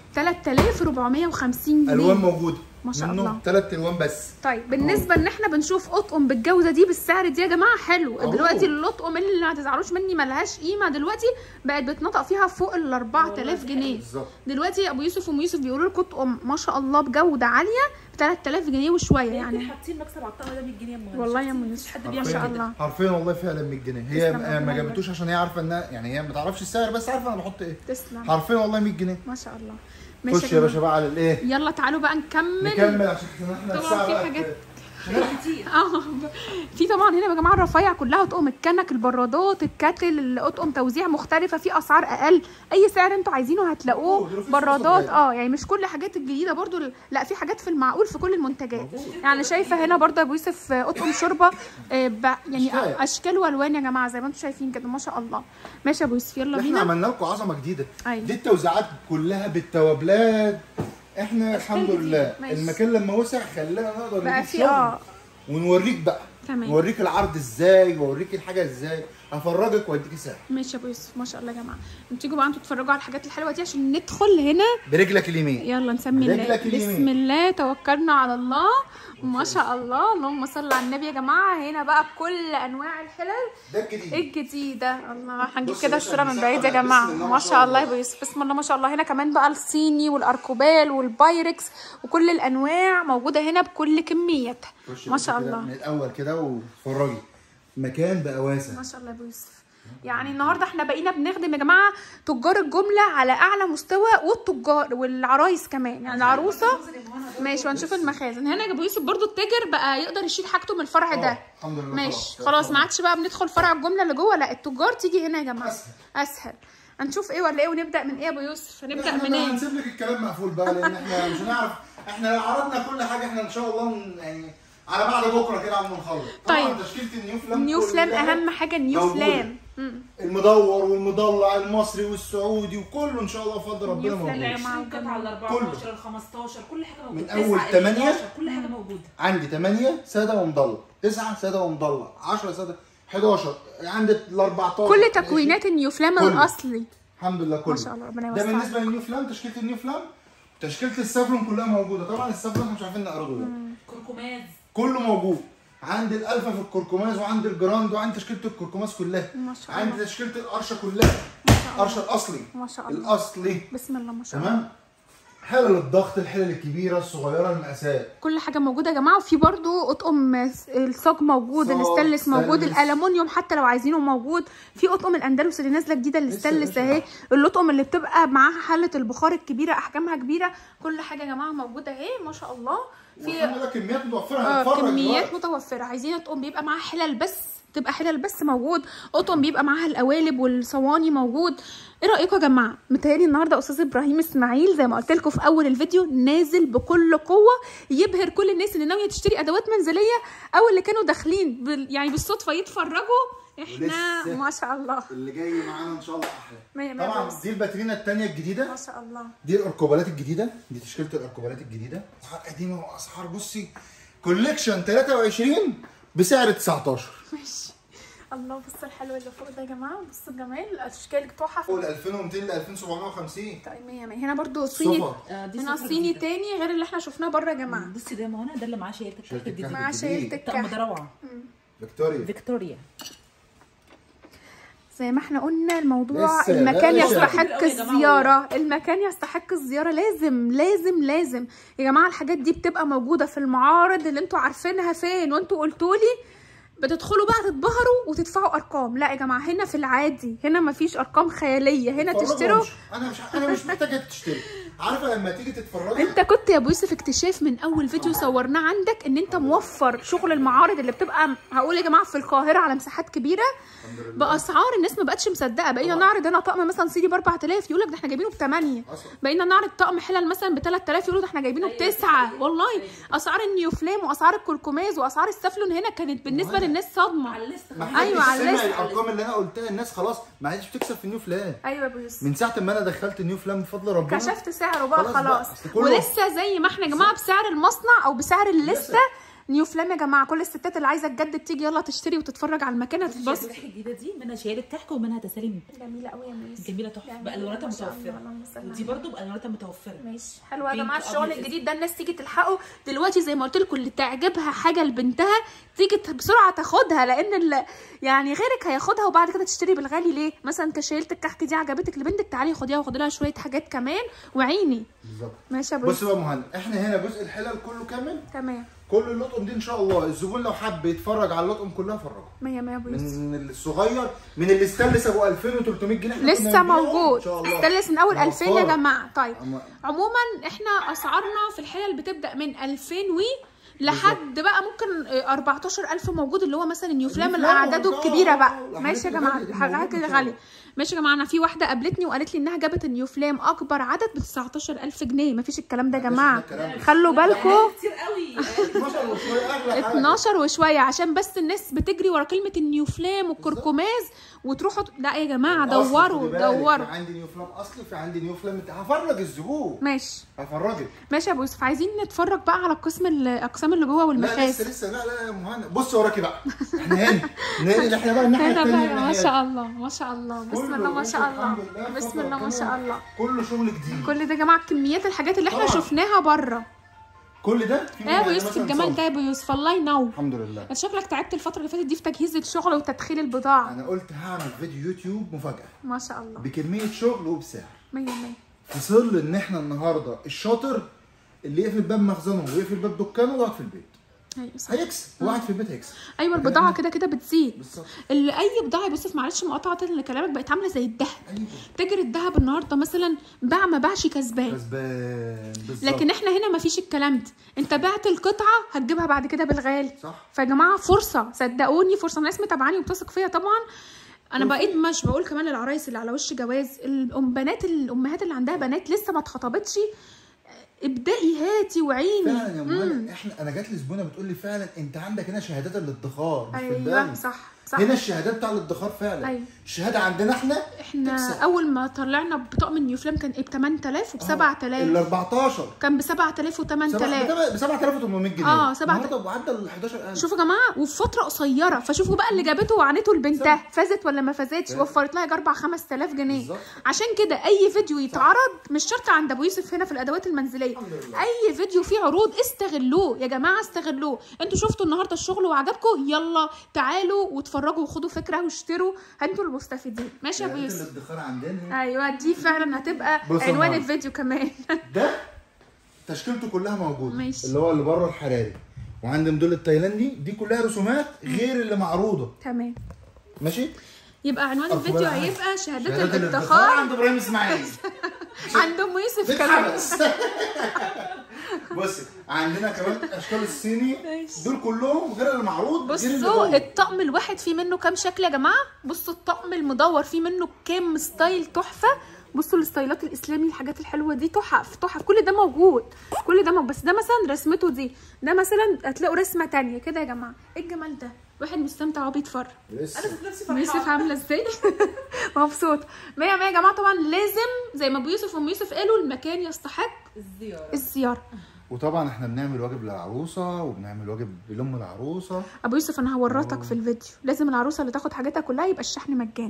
3450 جنيه الوان موجوده ما شاء منه الله. ثلاث الوان بس طيب بالنسبه ان احنا بنشوف اطقم بالجوده دي بالسعر دي يا جماعه حلو أهو. دلوقتي الاطقم اللي ما تزعلوش مني ملهاش قيمه دلوقتي بقت بتنطق فيها فوق ال 4000 جنيه بالظبط دلوقتي ابو يوسف وام يوسف بيقولوا لكم اطقم ما شاء الله بجوده عاليه ب 3000 جنيه وشويه يعني يعني حاطين مكسب على الطقم ده 100 جنيه يا مهندس. والله يا ام مفيش يوسف حد ما بيعمل شاء كده. الله حرفيا والله فعلا 100 جنيه هي تسلم ما ربنا ما يبارك. جابتوش عشان هي عارفه انها يعني هي ما تعرفش السعر بس عارفه انا بحط ايه تسلم حرفيا والله 100 جنيه ما شاء الله خش ماشي يا يا باشا جماعه بقى على الايه يلا تعالوا بقى نكمل نكمل عشان احنا طبعاً الساعه في بقت- حاجات- كتير اه في طبعا هنا يا جماعه الرفايع كلها اطقم الكنك البرادات الكاتل الاطقم توزيع مختلفه في اسعار اقل اي سعر انتوا عايزينه هتلاقوه موجود، وفي برادات فلوس اه يعني مش كل الحاجات الجديده برضو لا في حاجات في المعقول في كل المنتجات يعني شايفه هنا برضه يا ابو يوسف آه، اطقم شوربه آه، ب- يعني أشكال. اشكال والوان يا جماعه زي ما انتم شايفين كده ما شاء الله ماشي يا ابو يوسف يلا احنا بينا عملنا لكم عظمه جديده أيوة. دي التوزيعات كلها بالتوابلات احنا الحمد لله ماشي. المكان لما وسع خلانا نقدر بقى نجيب في شغل اه ونوريك بقى تمام. نوريك العرض ازاي واوريك الحاجه ازاي افرجك واديك سعر ماشي يا ابو يوسف ما شاء الله يا جماعه تيجوا بقى انتوا تتفرجوا على الحاجات الحلوه دي عشان ندخل هنا برجلك اليمين يلا نسمي الله رجلك اليمين. بسم الله توكلنا على الله ما شاء الله اللهم صل على النبي يا جماعه هنا بقى بكل انواع الحلل ده الجديد الجديده الله هنجيب بص يا كده باشا الصوره من المساحة بعيد يا بقى جماعه بسم الله ما شاء الله يا ابو يوسف بسم الله ما شاء الله هنا كمان بقى الصيني والاركوبال والبايركس وكل الانواع موجوده هنا بكل كمياتها خش ما بس شاء كده الله من الاول كده وفرجي مكان بقى واسع ما شاء الله يا ابو يوسف يعني النهارده احنا بقينا بنخدم يا جماعه تجار الجمله على اعلى مستوى والتجار والعرايس كمان يعني العروسه ماشي وهنشوف المخازن هنا يا ابو يوسف برضو التاجر بقى يقدر يشيل حاجته من الفرع ده آه، الحمد لله ماشي خلاص. خلاص ما عادش بقى بندخل فرع الجمله اللي جوه لا التجار تيجي هنا يا جماعه أسهل. اسهل هنشوف ايه ولا ايه ونبدا من ايه يا ابو يوسف هنبدا احنا بقى منين هنسيب لك الكلام مقفول بقى لان احنا مش هنعرف احنا لو عرضنا كل حاجه احنا ان شاء الله ن- يعني على بعد بكره كده عم نخلص طبعا طيب. تشكيله النيو فلام نيو فلام كلها اهم حاجه نيو موجودة. فلام مم. المدور والمضلع المصري والسعودي وكله ان شاء الله بفضل ربنا نيو فلام موجود يا جماعة. 20 قطعه ال 14 ال 15 كل حاجه موجوده من أول تسعة، ال تمانية. 11 كل حاجه موجوده عندي 8 ساده ومضلع 9 ساده ومضلع 10 ساده 11 عندي ال 14 كل تكوينات النيو فلام كله. الاصلي الحمد لله كله ما شاء الله، ربنا ده يوسع بالنسبه للنيو فلام تشكيله النيو فلام تشكيله السافلون كلها موجوده طبعا السافلون احنا مش عارفين نعرضه ده كركماز كله موجود عندي الالفا في الكركماز وعندي الجراند وعندي تشكيله الكركماز كلها ما شاء الله. عندي تشكيله القرشه كلها ما شاء القرشه الاصلي ما شاء الله الاصلي بسم الله ما شاء الله تمام حلل الضغط الحلل الكبيره الصغيره المقاسات كل حاجه موجوده يا جماعه وفي برضو اطقم الصاج موجود صاج، الستانلس موجود ستانلس. الالومنيوم حتى لو عايزينه موجود في اطقم الاندلس اللي نازله جديده الستانلس لسه اهي الاطقم اللي بتبقى معاها حله البخار الكبيره احجامها كبيره كل حاجه يا جماعه موجوده اهي ما شاء الله في في كميات متوفره آه هنتفرج كميات دلوقتي. متوفره عايزين اطقم بيبقى معاها حلل بس تبقى حلل بس موجود اطقم بيبقى معاها القوالب والصواني موجود ايه رايكم يا جماعه متهيألي النهارده استاذ ابراهيم اسماعيل زي ما قلت لكم في اول الفيديو نازل بكل قوه يبهر كل الناس اللي ناويه تشتري ادوات منزليه او اللي كانوا داخلين بال... يعني بالصدفه يتفرجوا احنا ولسه. ما شاء الله اللي جاي معانا ان شاء الله احلى مية مية طبعا بس. دي الباترينا الثانيه الجديده ما شاء الله دي الاركوبالات الجديده دي تشكيله الاركوبالات الجديده اسعار قديمه واسعار بصي كوليكشن 23 بسعر 19 ماشي الله بصوا الحلو اللي فوق ده يا جماعه بصوا الجمال الاشكال تحف فوق ال 2200 ل 2750 طيب مية مية هنا برضو صيني صفر آه، دي هنا صفر صيني جديدة. تاني غير اللي احنا شفناه بره يا جماعه بصي ده ما هنا ده اللي معاه شايلة الكحك شايلة الجديد الكحك. مع شايلة جديد. الطقم الكحك ده روعة فيكتوريا فيكتوريا زي ما احنا قلنا الموضوع لسه، المكان لا، لسه. يستحق كتير قوي يا جماعة الزيارة المكان يستحق الزيارة لازم لازم لازم يا جماعة الحاجات دي بتبقى موجودة في المعارض اللي انتوا عارفينها فين وانتوا قلتولي بتدخلوا بقى تتبهروا وتدفعوا ارقام لا يا جماعة هنا في العادي هنا مفيش ارقام خيالية هنا اتفرجوا تشتروا وامشوا. انا مش انا مش محتاجه تشتري عارفه لما تيجي تتفرجي انت كنت يا ابو يوسف اكتشاف من اول فيديو صورناه عندك ان انت موفر شغل المعارض اللي بتبقى هقول يا جماعه في القاهره على مساحات كبيره الحمد لله. باسعار الناس ما بقتش مصدقه بقينا طبعا. نعرض هنا طقم مثلا صيني ب 4000 يقول لك ده احنا جايبينه ب 8 أصلا. بقينا نعرض طقم حلل مثلا ب 3000 يقولوا ده احنا جايبينه ب أيوة. 9 والله اسعار النيوفلام واسعار الكركماز واسعار السفلون هنا كانت بالنسبه وأنا- للناس صدمه على الليست ما خلاص. حدش أيوة، على سمع الليست. الارقام اللي انا قلتها الناس خلاص ما عادش بتكسب في النيو فلام ايوه يا ابو يوسف من ساعه ما انا دخلت النيو فلام بفضل ربنا كشفت سعره بقى خلاص بقى، خلاص أصل كله- ولسه زي ما احنا يا جماعه بسعر المصنع او بسعر الليسته لسه. نيو فلام يا جماعه كل الستات اللي عايزه تجدد تيجي يلا تشتري وتتفرج على المكان شايلة هتتبسط الكحك الجديدة دي منها شايلة كحك ومنها تساليم جميله قوي يا ميس جميلة تحفة بألواناتها متوفرة ودي برضو بألواناتها متوفرة ماشي حلوه يا بينك جماعه الشغل أبيض الجديد ده الناس تيجي تلحقه دلوقتي زي ما قلت لكم اللي تعجبها حاجه لبنتها تيجي ت- بسرعه تاخدها لان ال... يعني غيرك هياخدها وبعد كده تشتري بالغالي ليه مثلا كشيلة الكحك دي عجبتك لبنتك تعالي خديها وخدي لها شويه حاجات كمان وعيني بالظبط ماشي يا ابو بص يوسف بقى يا مهند احنا هنا جزء الحلل كله كامل تمام كل اللطقم دي ان شاء الله الزبون لو حب يتفرج على اللطقم كلها فرجه 100 100 يا ابو يوسف من الصغير من اللي استلس ابو 2300 جنيه إحنا كنا لسه بنبيعه موجود ان شاء الله استلس من اول 2000 يا موفرة. جماعه طيب أما- عموما احنا اسعارنا في الحلل بتبدا من 2000 وي لحد بقى ممكن آه، 14000 موجود اللي هو مثلا النيوفلام اللي النيوفلام اعداده آه، الكبيره آه، بقى الحاجات ماشي يا الغالية جماعه دي الحاجات موجودة إن شاء الغاليه الله. ماشي يا جماعه انا في واحده قابلتني وقالت لي انها جابت النيوفلام اكبر عدد ب 19000 جنيه مفيش الكلام ده يا مفيش جماعه الكلام ده. خلوا بالكم كتير قوي 12 وشويه اغلى حاجه 12 وشويه عشان بس الناس بتجري ورا كلمه النيوفلام والكركماز وتروحوا لا يا جماعه الأصل دوروا خدي بالك، دوروا في عندي نيو فلام اصلي في عندي نيو فلام هفرج الزبون ماشي هفرجك ماشي يا ابو يوسف عايزين نتفرج بقى على القسم الاقسام اللي جوه لا والمخاز لسه لسه لا لا يا مهند بص وراكي بقى احنا هنا ننقل احنا بقى الناحيه هنا الثانيه بقى ما شاء الله ما شاء الله بسم كله الله ما شاء بص الله الحمد لله، بسم فضل الله ما ربنا. شاء الله كله شغل جديد كل ده يا جماعه كميات الحاجات اللي احنا طبعا. شفناها بره كل ده في ايه يا ابو منها يوسف مثلاً الجمال صنف. ده يا ابو يوسف الله ينور الحمد لله انت شكلك تعبت الفتره اللي فاتت دي في تجهيز الشغل وتدخيل البضاعه انا قلت هعمل فيديو يوتيوب مفاجاه ما شاء الله بكميه شغل وبسعر 100 100 في ظل ان احنا النهارده الشاطر اللي يقفل باب مخزنه ويقفل باب دكانه ويقعد في البيت ايوه صح هيكسب هو قاعد في البيت هيكسب ايوه البضاعه كده كده بتزيد بالظبط اللي اي بضاعه يا يوسف معلش مقاطعه لكلامك بقت عامله زي الذهب ايوه تاجر الذهب النهارده مثلا باع ما باعش كسبان كسبان بالظبط لكن احنا هنا مفيش الكلام ده انت بعت القطعه هتجيبها بعد كده بالغالي صح فيا جماعه فرصه صدقوني فرصه الناس متابعاني وبتثق فيا طبعا انا بقيت مش بقول كمان للعرايس اللي على وش جواز الام بنات الامهات اللي عندها بنات لسه ما اتخطبتش ابدأي هاتي وعيني فعلا يا مهند احنا انا جات لي زبونه بتقول لي فعلا انت عندك هنا شهادات الادخار مش في ايوه البنك صح صح هنا الشهادات بتاع الادخار فعلا أيوة. الشهاده عندنا احنا احنا تكسب. اول ما طلعنا بطقم النيوفلام كان ايه ب 8000 وب 7000 ال 14 كان ب 7000 و 8000 ب 7800 جنيه آه، سبعة- النهارده معدل ال 11000 شوفوا يا جماعه وفي فتره قصيره فشوفوا بقى اللي جابته وعانته لبنتها فازت ولا ما فازتش فازت. وفرت لها 4 5000 جنيه بالظبط. عشان كده اي فيديو يتعرض مش شرط عند ابو يوسف هنا في الادوات المنزليه الحمد لله. اي فيديو فيه عروض استغلوه يا جماعه استغلوه انتوا شفتوا النهارده الشغل وعجبكم يلا تعالوا واتفرجوا اتفرجوا وخدوا فكره واشتروا انتوا المستفيدين ماشي يا ابو شهادات يوسف الادخار عندنا ايوه دي فعلا هتبقى بص يا عنوان ماما. الفيديو كمان ده تشكيلته كلها موجوده ماشي. اللي هو اللي بره الحراري وعند مدول التايلاندي دي كلها رسومات غير اللي معروضه تمام ماشي يبقى عنوان أخبار الفيديو العالم. هيبقى شهادات شهادات الادخار الادخار عند ابراهيم اسماعيل عند ام يوسف كمان بتحبس بصي عندنا كمان اشكال الصيني دول كلهم غير اللي معروض غير اللي بصوا جوه. الطقم الواحد فيه منه كام شكل يا جماعه بصوا الطقم المدور فيه منه كام ستايل تحفه بصوا الستايلات الاسلامي الحاجات الحلوه دي تحف تحف كل ده موجود كل ده موجود بس ده مثلا رسمته دي ده مثلا هتلاقوا رسمه تانية كده يا جماعه ايه الجمال ده واحد مستمتع وهو بيتفرج لسه انا ذات نفسي ام يوسف فرحانه عامله ازاي مبسوط مية مية يا جماعه طبعا لازم زي ما ابو يوسف وام يوسف قالوا المكان يستحق الزياره الزياره وطبعا احنا بنعمل واجب للعروسه وبنعمل واجب لام العروسه ابو يوسف انا هورطك في الفيديو لازم العروسه اللي تاخد حاجتها كلها يبقى الشحن مجانا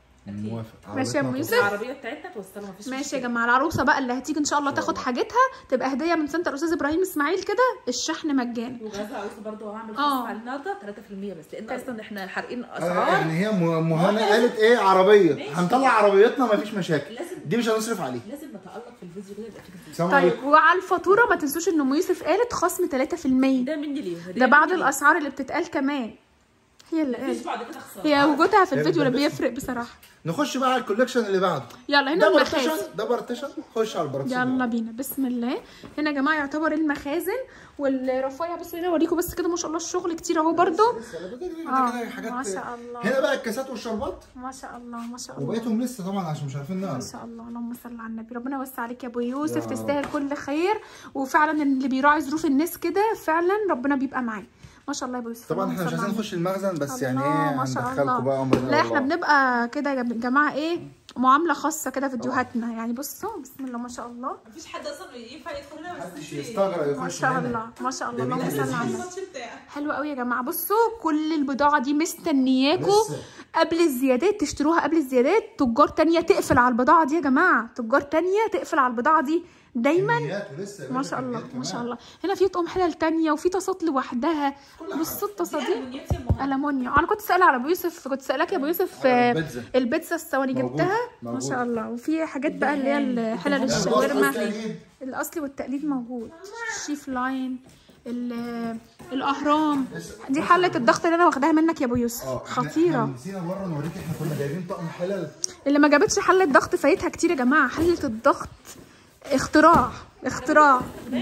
موافق ماشي يا أم عربيتنا يوسف. العربيه بتاعتنا توصلها مفيش ماشي يا مشكلة. جماعه العروسه بقى اللي هتيجي ان شاء الله إن شاء تاخد الله. حاجتها تبقى هديه من سنتر استاذ ابراهيم اسماعيل كده الشحن مجاني وغازة عروسه برضه هعمل آه. خصم على النهارده 3% بس لان اصلا احنا حارقين آه، اسعار يعني هي م- مهنا قالت ايه عربيه ماشي. هنطلع عربيتنا مفيش مشاكل لازم دي مش هنصرف عليه لازم نتالق في الفيديو كده يبقى فيه السلام طيب عليكم وعلى الفاتوره ما تنسوش ان ام يوسف قالت خصم 3% ده مني ليه ده بعد الاسعار اللي بتتقال كمان هي اللي مفيش قالت بعد كده خساره هي وجودها في هي الفيديو اللي بتلبسها. بيفرق بصراحه نخش بقى على الكوليكشن اللي بعده يلا هنا ده المخازن بارتيشن ده بارتيشن خش على البارتيشن يلا بينا بسم الله هنا يا جماعه يعتبر المخازن والرفايع بس هنا اوريكم بس كده ما شاء الله الشغل كتير اهو برضو لسه ده كده كده آه، كده حاجات ما شاء الله. هنا بقى الكاسات والشربات ما شاء الله ما شاء الله وبقيتهم لسه طبعا عشان مش عارفين ما نعرف شاء الله اللهم صل على النبي ربنا يوسع عليك يا ابو يوسف يا تستاهل كل خير وفعلا اللي بيراعي ظروف الناس كده فعلا ربنا بيبقى معاه ما شاء الله يا ابو يوسف طبعا اللهم احنا مش صل عايزين على نخش المخزن بس يعني الله، ايه ما شاء هندخلكم الله. بقى امرنا لا احنا الله. بنبقى كده يا جماعه ايه معامله خاصه كده في فيديوهاتنا يعني بصوا بسم الله ما شاء الله مفيش حد اصلا ينفع يدخل هنا محدش يستغرب يخش ما شاء هنا. الله ما شاء الله جميل اللهم صل لذيذ. على النبي الماتش بتاعك حلو قوي يا جماعه بصوا كل البضاعه دي مستنياكوا لسه. قبل الزيادات تشتروها قبل الزيادات تجار تانية تقفل على البضاعه دي يا جماعه تجار تانية تقفل على البضاعه دي دايما كميات ولسه يا ما باشا شاء الله كميات ما شاء كمان. الله هنا في طقم حلل تانية وفي طاسات لوحدها كل بصوا الطاسه دي دي ألمونيات يا مهند. المونيوم انا كنت سائله على ابو يوسف كنت سالك يا ابو يوسف على آه، البيتزا. البيتزا الصواني موجود، جبتها ما موجود. شاء الله وفي حاجات بقى اللي هي حلل ده الأصل الشاورما والتقليد. الاصلي والتقليد موجود شيف لاين ال- الاهرام دي حله الضغط اللي انا واخداها منك يا ابو يوسف اه إحنا- خطيره احنا نسينا مره نوريك احنا كنا جايبين طقم حلل اللي ما جابتش حله ضغط فايتها كتير يا جماعه حله الضغط اختراع اختراع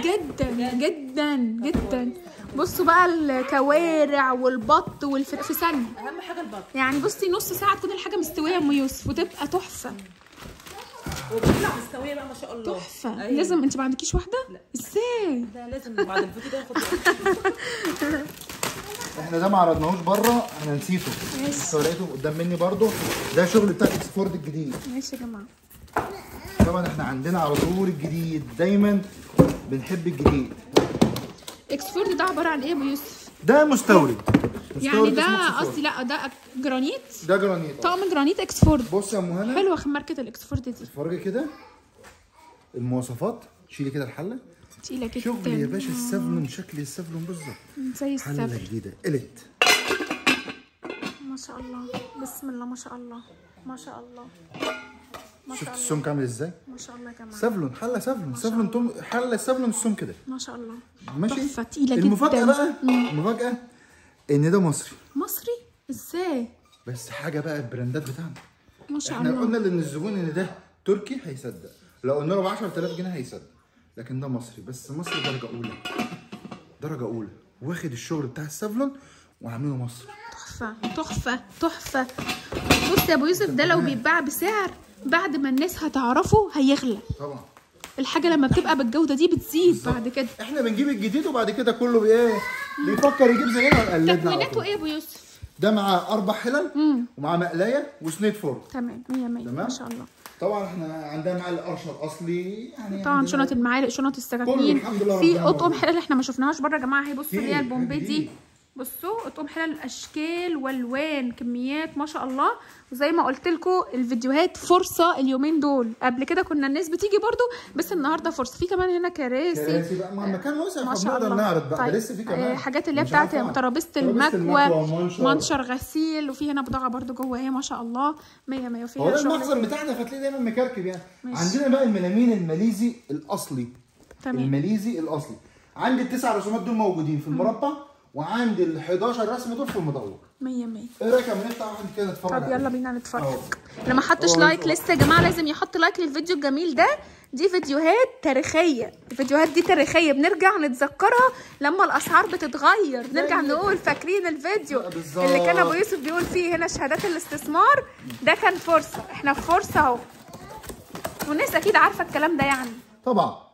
جدا جدا جدا بصوا بقى الكوارع والبط والفراخ في ثانيه اهم حاجه البط يعني بصي نص ساعه تكون الحاجه مستويه يا ام يوسف وتبقى تحفه وبتطلع مستويه بقى ما شاء الله تحفه أيوة. لازم انت ما عندكيش واحده لا. ازاي ده لازم بعد الفيديو ده ياخد وقت. احنا ده ما عرضناهوش بره انا نسيته ماشي. بس لقيته قدام مني برضو ده شغل بتاع اكسفورد الجديد ماشي يا جماعه طبعا احنا عندنا على طول الجديد دايما بنحب الجديد اكسفورد ده عباره عن ايه يا ابو يوسف ده مستورد يعني مستورد ده اسمه إكسفورد. قصدي لا ده جرانيت ده جرانيت آه. طقم جرانيت اكسفورد بص يا ام هنا حلوه ماركه الاكسفورد دي اتفرجي كده المواصفات شيلي كده الحله تقيله جدا شغل يا باشا السفلون شكل السفلون بالظبط زي حله السبل جديده قلت ما شاء الله بسم الله ما شاء الله ما شاء الله ما شفت شاء الله السمك عامل ازاي ما شاء الله يا جماعه سفلون حله سفلون سفلون توم حله سفلون السم كده ما شاء الله ماشي تحفه تقيله المفاجاه جدا بقى المفاجاه ان ده مصري مصري ازاي بس حاجه بقى البراندات بتاعنا ما شاء احنا الله قلنا لان الزبون ان ده تركي هيصدق لو قلنا له ب 10000 جنيه هيصدق لكن ده مصري بس مصري درجه اولى درجه اولى واخد الشغل بتاع السفلون وعاملينه مصري تحفه تحفه تحفه بص يا ابو يوسف ده لو بيتباع بسعر بعد ما الناس هتعرفه هيغلى طبعا الحاجه لما بتبقى بالجوده دي بتزيد بعد كده احنا بنجيب الجديد وبعد كده كله بايه بيفكر يجيب زينا ويقلدنا على تكميناته طول ايه يا ابو يوسف ده مع اربع حلل ومع مقلايه وسنيد فرن تمام 100 100 تمام. ما شاء الله طبعا احنا عندنا مع القرشه الاصلي يعني طبعا عندنا- شنط المعالق شنط كله السكاكين الحمد لله في ربنا اطقم موجود. حلال احنا ما شفناهاش بره يا جماعه اهي بصوا في اللي هي حاجة البومبي دي جديد. بصوا اطقم حلل الاشكال والوان كميات ما شاء الله وزي ما قلت لكم الفيديوهات فرصه اليومين دول قبل كده كنا الناس بتيجي برضو بس النهارده فرصه في كمان هنا كراسي كراسي بقى ما المكان واسع ما شاء فبنقدر الله نعرض بقى طيب. ده لسه في كمان آه، حاجات اللي هي مش بتاعت عارفة. ترابيزه ترابيزة المكوى ومنشر. منشر غسيل وفي هنا بضاعه برضو جوه اهي ما شاء الله 100 100 وفي هو هنا ده شغل المخزن بتاعنا فتلاقيه دايما مكركب يعني ماشي. عندنا بقى الملامين الماليزي الاصلي تمام الماليزي الاصلي عندي التسع رسومات دول موجودين في المربع وعندي ال 11 رسم دول في المدور 100 100 ايه رايك اما نفتح واحد كده نتفرج طب عليه؟ يلا بينا نتفرج أهو. اللي ما حطش أهو. لايك لسه يا جماعه لازم يحط لايك للفيديو الجميل ده دي فيديوهات تاريخيه الفيديوهات دي تاريخيه بنرجع نتذكرها لما الاسعار بتتغير بنرجع زي- نقول فاكرين الفيديو بالظبط. اللي كان ابو يوسف بيقول فيه هنا شهادات الاستثمار ده كان فرصه احنا في فرصه اهو والناس اكيد عارفه الكلام ده يعني طبعا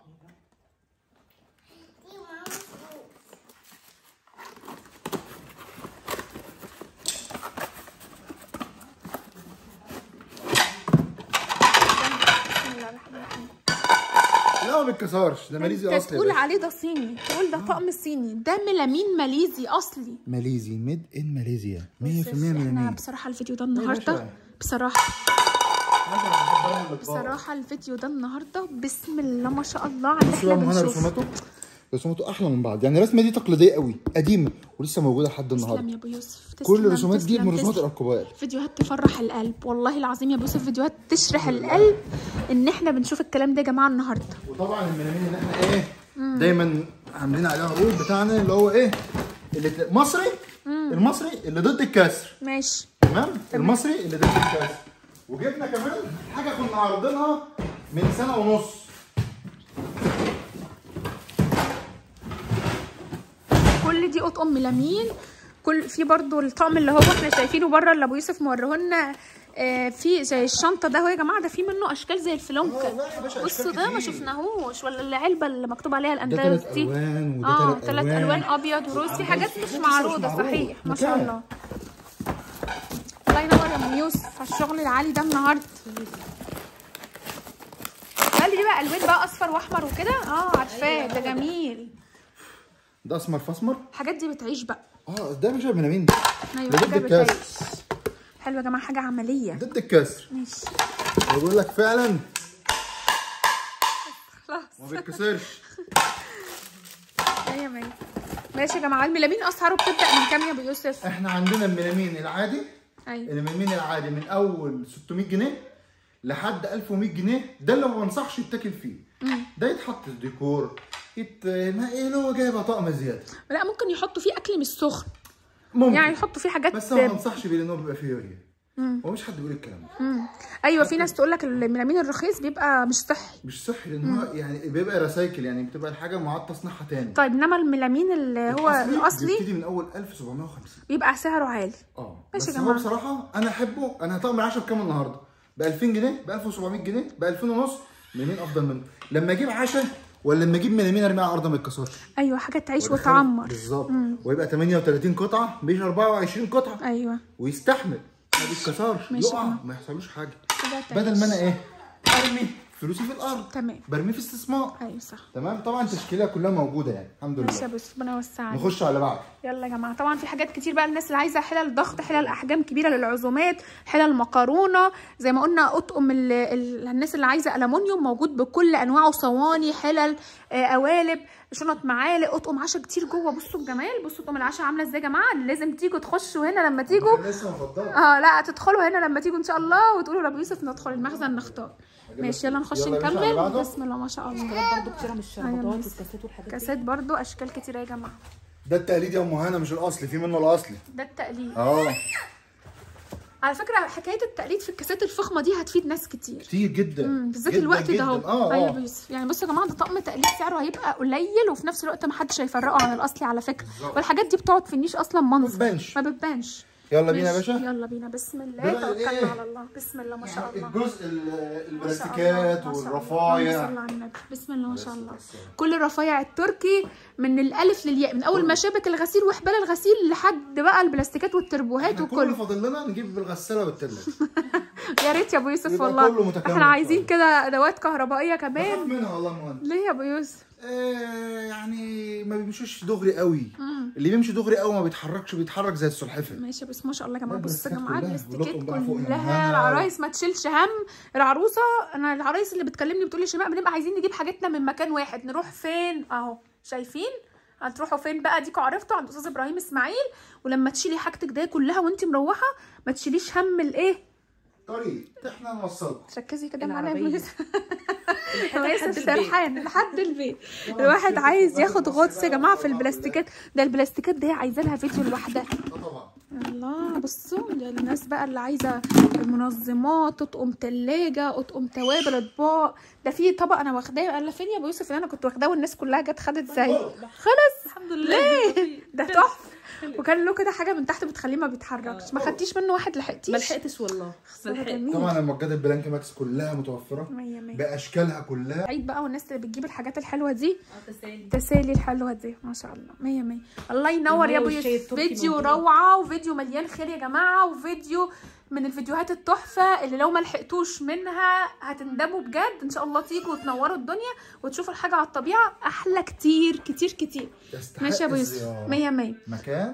بسم الله الرحمن الرحيم. لا ما بيتكسرش ده ماليزي انت اصلي يا تقول باشا. عليه ده صيني تقول ده طقم صيني ده ميلامين ماليزي اصلي ماليزي ميد ان ماليزيا 100% احنا ملامين بصراحه الفيديو ده باشا. النهارده بصراحه عندي أنا بحب الأطباق. بصراحه الفيديو ده النهارده بسم الله ما شاء الله على اللي بص احنا بقى هنا بنشوفه رسوماته رسوماته احلى من بعض يعني الرسمه دي تقليديه قوي قديمه ولسه موجوده لحد تسلم النهارده يا ابو يوسف كل تسلم، الرسومات دي تسلم، من رسومات تسلم. الاركوبال فيديوهات تفرح القلب والله العظيم يا ابو يوسف فيديوهات تشرح القلب ان احنا بنشوف الكلام ده يا جماعه النهارده وطبعا الملامين اللي احنا ايه دايما عاملين عليها عروض بتاعنا اللي هو ايه اللي مصري المصري اللي ضد الكسر ماشي تمام المصري اللي ضد الكسر وجبنا كمان حاجه كنا عارضينها من سنه ونص كل دي اطقم ميلامين كل في برضو الطقم اللي هو احنا شايفينه بره اللي ابو يوسف موريهولنا آه في زي الشنطه ده هو يا جماعه ده في منه اشكال زي آه، الفلونكه لا يا باشا، بصوا أشكال ده ما كتير. شفناهوش ولا العلبه اللي مكتوب عليها ده الاندلس ثلاث دي الوان وده اه ثلاث ثلاث الوان ابيض وروز في حاجات مش حاجات معروضه مش معروض. صحيح ما شاء مكان. الله الله ينور يا ام يوسف على الشغل العالي ده النهارده قال لي بقى الوان بقى اصفر واحمر وكده اه عارفاه ده جميل ده اسمر فاسمر الحاجات دي بتعيش بقى اه ده مش ملامين ده ايوه ده حاجه ضد الكسر بتعيش حلوه يا جماعه حاجه عمليه ضد الكسر ماشي بقول لك فعلا خلاص ما بيتكسرش مية مية ماشي يا جماعه الميلامين اسعاره بتبدا من كام يا ابو يوسف احنا عندنا الميلامين العادي ايوه الميلامين العادي من اول 600 جنيه لحد 1100 جنيه ده اللي ما بنصحش يتاكل فيه ده يتحط في ديكور يت... ما ايه اللي هو جايبها طقم زياده لا ممكن يحطوا فيه اكل مش سخن ممكن يعني يحطوا فيه حاجات بس انا ما بنصحش بيه لان هو بيبقى فيه يوريا هو مش حد بيقول الكلام ده مم. ايوه في ناس تقول لك الميلامين الرخيص بيبقى مش صحي مش صحي لان هو يعني بيبقى رسايكل يعني بتبقى الحاجه معاد تصنيعها تاني طيب انما الميلامين اللي هو الاصلي بيبتدي من اول 1750 بيبقى سعره عالي اه ماشي بس يا هو جماعة. بصراحه انا احبه انا طقم العشاء بكام النهارده؟ ب 2000 جنيه ب 1700 جنيه ب 2000 ونص مين افضل منه؟ لما اجيب عشاء ولا لما اجيب ملامين ارميها على الارض ما يتكسرش ايوه حاجه تعيش وأدخله- وتعمر بالظبط ويبقى 38 قطعه مش 24 قطعه ايوه ويستحمل ما بيتكسرش ماشي يا يقع جماعة. ما يحصلوش حاجه كده بدل ما انا تعيش. ايه؟ ارمي فلوسي في الارض تمام برميه في استثمار ايوه صح تمام طبعا تشكيلها كلها موجوده يعني الحمد ماشي يا لله بس ربنا يوسع عليك. نخش على بعض يلا يا جماعه طبعا في حاجات كتير بقى الناس اللي عايزه حلل ضغط حلل احجام كبيره للعزومات حلل مكرونه زي ما قلنا اطقم ال- ال- الناس اللي عايزه المونيوم موجود بكل انواعه صواني حلل آه، قوالب شنط معالق اطقم عشاء كتير جوه بصوا الجمال بصوا اطقم العشاء عامله ازاي يا جماعه لازم تيجوا تخشوا هنا لما تيجوا لسه مفضله اه لا تدخلوا هنا لما تيجوا ان شاء الله وتقولوا لابو يوسف ندخل المخزن نختار ماشي يلا نخش يلا يا باشا على نكمل بعضه. بسم الله ما شاء الله حاجات برضو كتيره من الشربات أيوة. والكاسات والحاجات دي كاسات برضو اشكال كتيره يا جماعه ده التقليد يا ام هنا مش الاصلي في منه الاصلي ده التقليد اه على فكره حكايه التقليد في الكاسات الفخمه دي هتفيد ناس كتير كتير جدا امم بالذات جداً الوقت ده جداً. اهو اه ايوه اه بيوسف يعني بصوا يا جماعه ده طقم تقليد سعره هيبقى قليل وفي نفس الوقت ما حدش هيفرقه عن الاصلي على فكره بالظبط. والحاجات دي بتقعد في النيش اصلا منظر بتبانش. ما بتبانش يلا بينا يا ماشي، باشا يلا بينا بسم الله ده بقى توكلنا إيه؟ على الله بسم الله ما شاء الله الجزء ال- ما شاء الله، البلاستيكات ما شاء الله. اللهم والرفايع صل على النبي بسم الله ما شاء الله بس- بس. كل الرفايع التركي من الالف للياء من اول مشابك الغسيل وحبال الغسيل لحد بقى البلاستيكات والتربوهات احنا كل وكله فاضل لنا نجيب بالغساله والتلاجه يا ريت يا ابو يوسف يبقى والله كله متكامل احنا عايزين شوية. كده ادوات كهربائيه بخاف كمان منها والله يا مهند ليه يا ابو يوسف آه يعني ما بيمشوش دغري قوي مم. اللي بيمشي دغري قوي ما بيتحركش بيتحرك زي السلحفه ماشي بس ما شاء الله يا جماعه لا، بصوا يا البلاستيكات جماعه كلها، البلاستيكات ولكم بقى فوق كلها همها. العرايس ما تشيلش هم العروسه انا العرايس اللي بتكلمني بتقول لي شيماء بنبقى عايزين نجيب حاجتنا من مكان واحد نروح فين اهو شايفين هتروحوا فين بقى ديكوا عرفتوا عند استاذ ابراهيم اسماعيل ولما تشيلي حاجتك ده كلها وانت مروحه ما تشيليش هم الايه طريق احنا نوصلكم تركزي كده معانا يا العربية. يوسف الحاجة يوسف لحد البيت. سرحان لحد البيت الواحد عايز ياخد غطس يا جماعه في البلاستيكات ده البلاستيكات دي عايزه لها فيديو لوحدها اه طبعا الله بصوا ده الناس بقى اللي عايزه منظمات تطقم تلاجة تطقم توابل اطباق ده في طبق انا واخداه قال فين يا ابو يوسف اللي انا كنت واخداه والناس كلها جت خدت زي خلص الحمد لله ده تحفه وكان له كده حاجه من تحت بتخليه ما بيتحركش ما خدتيش منه واحد لحقتيش ما لحقتش والله ما خسارة لحقتش جميل. طبعا المجات البلانك ماكس كلها متوفره مية مية باشكالها كلها عيد بقى والناس اللي بتجيب الحاجات الحلوه دي اه تسالي التسالي الحلوه دي ما شاء الله مية مية الله ينور يا ابو المية والشاي يوسف التركي فيديو موجود. روعه وفيديو مليان خير يا جماعه وفيديو من الفيديوهات التحفه اللي لو ما لحقتوش منها هتندموا بجد ان شاء الله تيجوا وتنوروا الدنيا وتشوفوا الحاجه على الطبيعه احلى كتير كتير كتير يستحق ماشي يا ابو يوسف الزيارة. مية مية مكان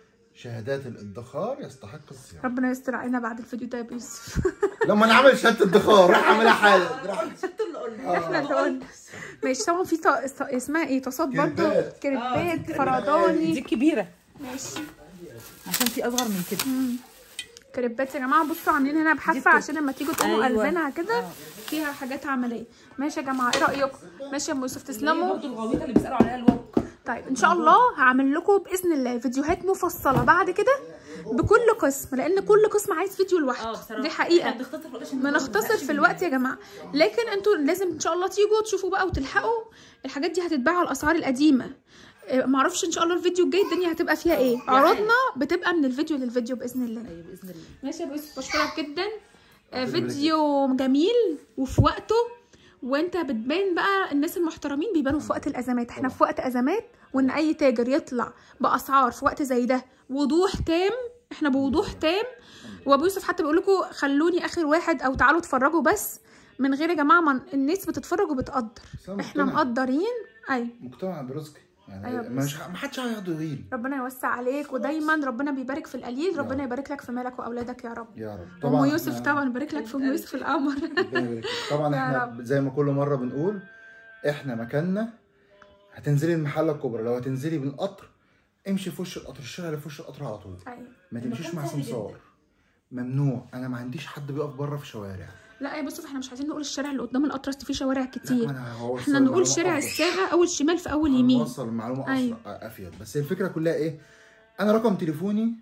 شهادات الادخار يستحق الزياره ربنا يستر علينا بعد الفيديو ده يا ابو يوسف لما نعمل شهاده ادخار راح اعملها حالا راح شفت اللي قلنا احنا اللي قلنا ماشي طبعا في ط- اسمها ايه طاسات برضه كريبات. كريبات دي فرداني كبيره ماشي عشان في اصغر من كده كريبات يا جماعه بصوا عاملين هنا بحافه دي عشان لما تيجوا تقوموا أيوة. قلبينها كده آه. فيها حاجات عمليه ماشي يا جماعه ايه رايكم ماشي يا ام يوسف تسلموا برضه الغويطه اللي بيسالوا عليها الوك طيب ان شاء الله هعمل لكم باذن الله فيديوهات مفصله بعد كده بكل قسم لان كل قسم عايز فيديو لوحده دي حقيقه بنختصر في الوقت عشان بنختصر في الوقت يا جماعه لكن انتوا لازم ان شاء الله تيجوا تشوفوا بقى وتلحقوا الحاجات دي هتتباع على الاسعار القديمه إيه، معرفش ان شاء الله الفيديو الجاي الدنيا هتبقى فيها ايه عروضنا بتبقى من الفيديو للفيديو باذن الله ايوه باذن الله ماشي يا ابو يوسف بشكرك جدا آه، ربنا يبارك فيديو جميل وفي وقته وانت بتبان بقى الناس المحترمين بيبانوا في وقت الازمات احنا في وقت ازمات وان اي تاجر يطلع باسعار في وقت زي ده وضوح تام احنا بوضوح تام وابو يوسف حتى بيقول لكم خلوني اخر واحد او تعالوا اتفرجوا بس من غير يا جماعه ما الناس بتتفرج وبتقدر بس أنا احنا مقتنع. مقدرين ايوه مقتنع برزقي يعني أيوة مش ما حدش هيقعد يغير ربنا يوسع عليك ودايما ربنا بيبارك في القليل ربنا يبارك لك في مالك واولادك يا رب يا رب ام يوسف إحنا- طبعا يبارك لك في ام يوسف القمر ربنا يبارك فيك. طبعا يا احنا رب. زي ما كل مره بنقول احنا مكاننا هتنزلي المحله الكبرى لو هتنزلي بالقطر امشي في وش القطر الشارع اللي في وش القطر على طول ايوه ما تمشيش المكان مع سهل سمسار ممنوع انا ما عنديش حد بيقف بره في شوارع لا يا بصوا احنا مش عايزين نقول الشارع اللي قدام القطر أصل في شوارع لا، كتير ما أنا هوصل احنا نقول المعلومة شارع أفضل. الساعة اول شمال في اول يمين هنوصل المعلومه أيوة. أسرع افيد بس الفكره كلها ايه انا رقم تليفوني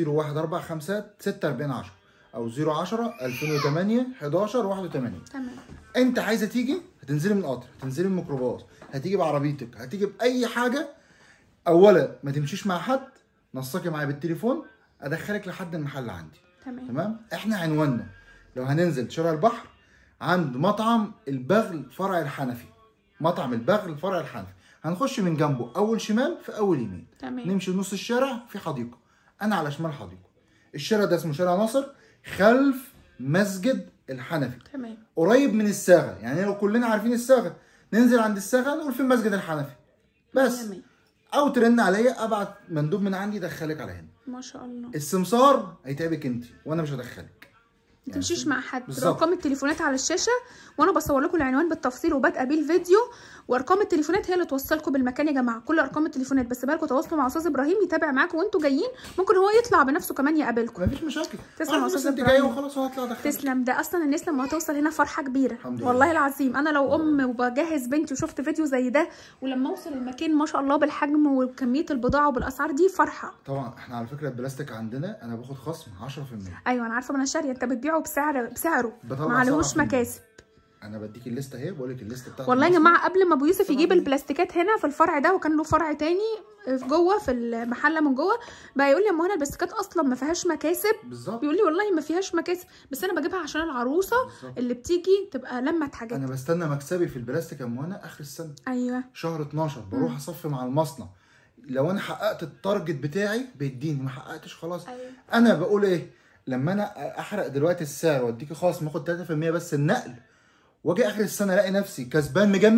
0145 4610 او 010 2008 11 81 تمام انت عايزه تيجي هتنزلي من القطر هتنزلي من الميكروباص هتيجي بعربيتك هتيجي باي حاجه اولا ما تمشيش مع حد نسقي معايا بالتليفون ادخلك لحد المحل عندي تمام تمام احنا عنواننا لو هننزل شارع البحر عند مطعم البغل فرع الحنفي مطعم البغل فرع الحنفي هنخش من جنبه اول شمال في اول يمين تمام نمشي نص الشارع في حديقه انا على شمال حديقه الشارع ده اسمه شارع ناصر خلف مسجد الحنفي تمام قريب من الساغه يعني لو كلنا عارفين الساغه ننزل عند الساغه نقول في المسجد الحنفي بس تمام. او ترن عليا ابعت مندوب من عندي يدخلك على هنا ما شاء الله السمسار هيتعبك انت وانا مش هدخلك ما تمشيش مع حد بالظبط. ارقام التليفونات على الشاشه وانا بصور لكم العنوان بالتفصيل وبادئه بيه الفيديو وارقام التليفونات هي اللي توصلكم بالمكان يا جماعه كل ارقام التليفونات بس بالكم تواصلوا مع استاذ ابراهيم يتابع معاكم وانتوا جايين ممكن هو يطلع بنفسه كمان يقابلكم مفيش مشاكل تسلم يا عارف بس أستاذ انت إبراهيم. جايه وخلاص وهطلع ادخلك تسلم ده اصلا الناس لما هتوصل هنا فرحه كبيره الحمد لله. والله العظيم انا لو ام وبجهز بنتي وشفت فيديو زي ده ولما اوصل المكان ما شاء الله بالحجم وكميه البضاعه وبالاسعار دي فرحه طبعا احنا على فكره البلاستيك عندنا انا باخد خصم 10% ايوه انا عارفه ما انا شاريه انت بتبيعه بسعر بسعره بطلع ما عليهوش 7%. مكاسب انا بديك الليسته اهي بقول لك الليسته بتاعت والله يا المصنع. جماعه قبل ما ابو يوسف يجيب طبعاً. البلاستيكات هنا في الفرع ده وكان له فرع تاني في جوه في المحله من جوه بقى يقول لي يا أم هنا البلاستيكات اصلا ما فيهاش مكاسب بالظبط بيقول لي والله ما فيهاش مكاسب بس انا بجيبها عشان العروسه بالظبط. اللي بتيجي تبقى لمت حاجات انا بستنى مكسبي في البلاستيك يا منى اخر السنه ايوه شهر 12 بروح اصفي مع المصنع لو انا حققت التارجت بتاعي بيديني ما حققتش خلاص ايوه انا بقول ايه لما انا احرق دلوقتي السعر واديكي خلاص ماخد 3% بس النقل واجي اخر السنه الاقي نفسي كسبان مجمد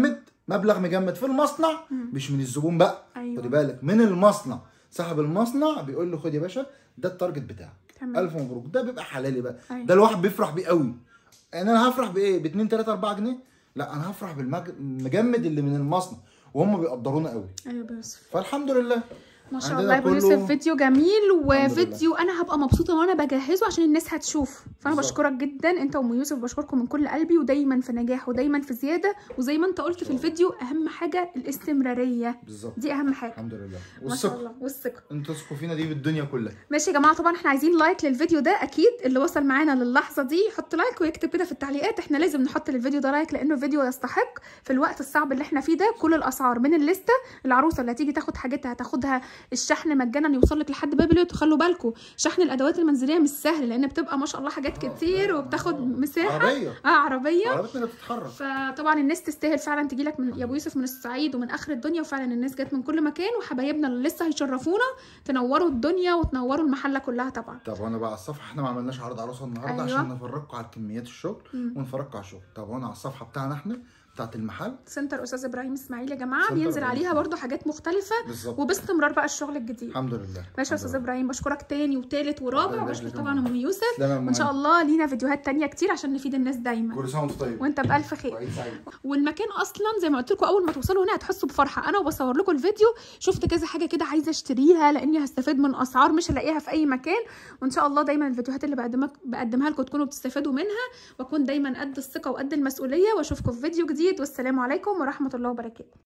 مبلغ مجمد في المصنع مش من الزبون بقى أيوة. خدي بالك من المصنع صاحب المصنع بيقول له خد يا باشا ده التارجت بتاعك تمام. الف مبروك ده بيبقى حلالي بقى أيوة. ده الواحد بيفرح بيه قوي يعني انا هفرح بايه ب 2 3 4 جنيه لا انا هفرح بالمجمد اللي من المصنع وهم بيقدرونا قوي ايوه يا يوسف فالحمد لله ما شاء عندنا الله يا ابو كله- يوسف فيديو جميل لله. وفيديو انا هبقى مبسوطه وانا بجهزه عشان الناس هتشوف فانا بالظبط. بشكرك جدا انت وام يوسف بشكركم من كل قلبي ودايما في نجاح ودايما في زياده وزي ما انت قلت في الفيديو اهم حاجه الاستمراريه بالظبط دي اهم حاجه الحمد لله ما شاء والثقه الله والثقه انتوا تثقوا فينا دي بالدنيا كلها ماشي يا جماعه طبعا احنا عايزين لايك للفيديو ده اكيد اللي وصل معانا للحظه دي يحط لايك ويكتب كده في التعليقات احنا لازم نحط للفيديو ده لايك لانه فيديو يستحق في الوقت الصعب اللي احنا فيه ده كل الاسعار من الليسته العروسه اللي هتيجي تاخد حاجتها هتاخدها الشحن مجانا يوصل لك لحد باب البيت وخلوا بالكم شحن الادوات المنزليه مش سهل لان بتبقى ما شاء الله حاجات كتير وبتاخد مساحه عربيه اه عربيه عربيتنا اللي بتتحرك فطبعا الناس تستاهل فعلا تجي لك من يا ابو يوسف من الصعيد ومن اخر الدنيا وفعلا الناس جت من كل مكان وحبايبنا اللي لسه هيشرفونا تنوروا الدنيا وتنوروا المحله كلها طبعا طب وانا بقى على الصفحه احنا ما عملناش عرض عروسه النهارده أيوة. أيوة. عشان نفرجكم على كميات الشغل ونفرجكم على الشغل طب وانا على الصفحه بتاعنا احنا بتاعت المحل سنتر استاذ ابراهيم اسماعيل يا جماعه سنتر بينزل إبراهيم عليها إسماعيل. برضو حاجات مختلفه بالظبط وباستمرار بقى الشغل الجديد الحمد لله ماشي يا الحمد استاذ لله. ابراهيم بشكرك تاني وتالت ورابع الله وبشكر يبارك طبعا لك. ام يوسف تسلم يا وان شاء مهند. الله لينا فيديوهات تانية كتير عشان نفيد الناس دايما كل سنه وانت طيب وانت بالف خير وعيد سعيد والمكان اصلا زي ما قلت لكم اول ما توصلوا هنا هتحسوا بفرحه انا وبصور لكم الفيديو شفت كذا حاجه كده عايزه اشتريها لاني هستفاد من اسعار مش هلاقيها في اي مكان وان شاء الله دايما الفيديوهات اللي بقدمها بقدمها لكم تكونوا بتستفادوا منها واكون دايما قد الثقه وقد المسؤوليه واشوفكم في فيديو جديد والسلام عليكم ورحمه الله وبركاته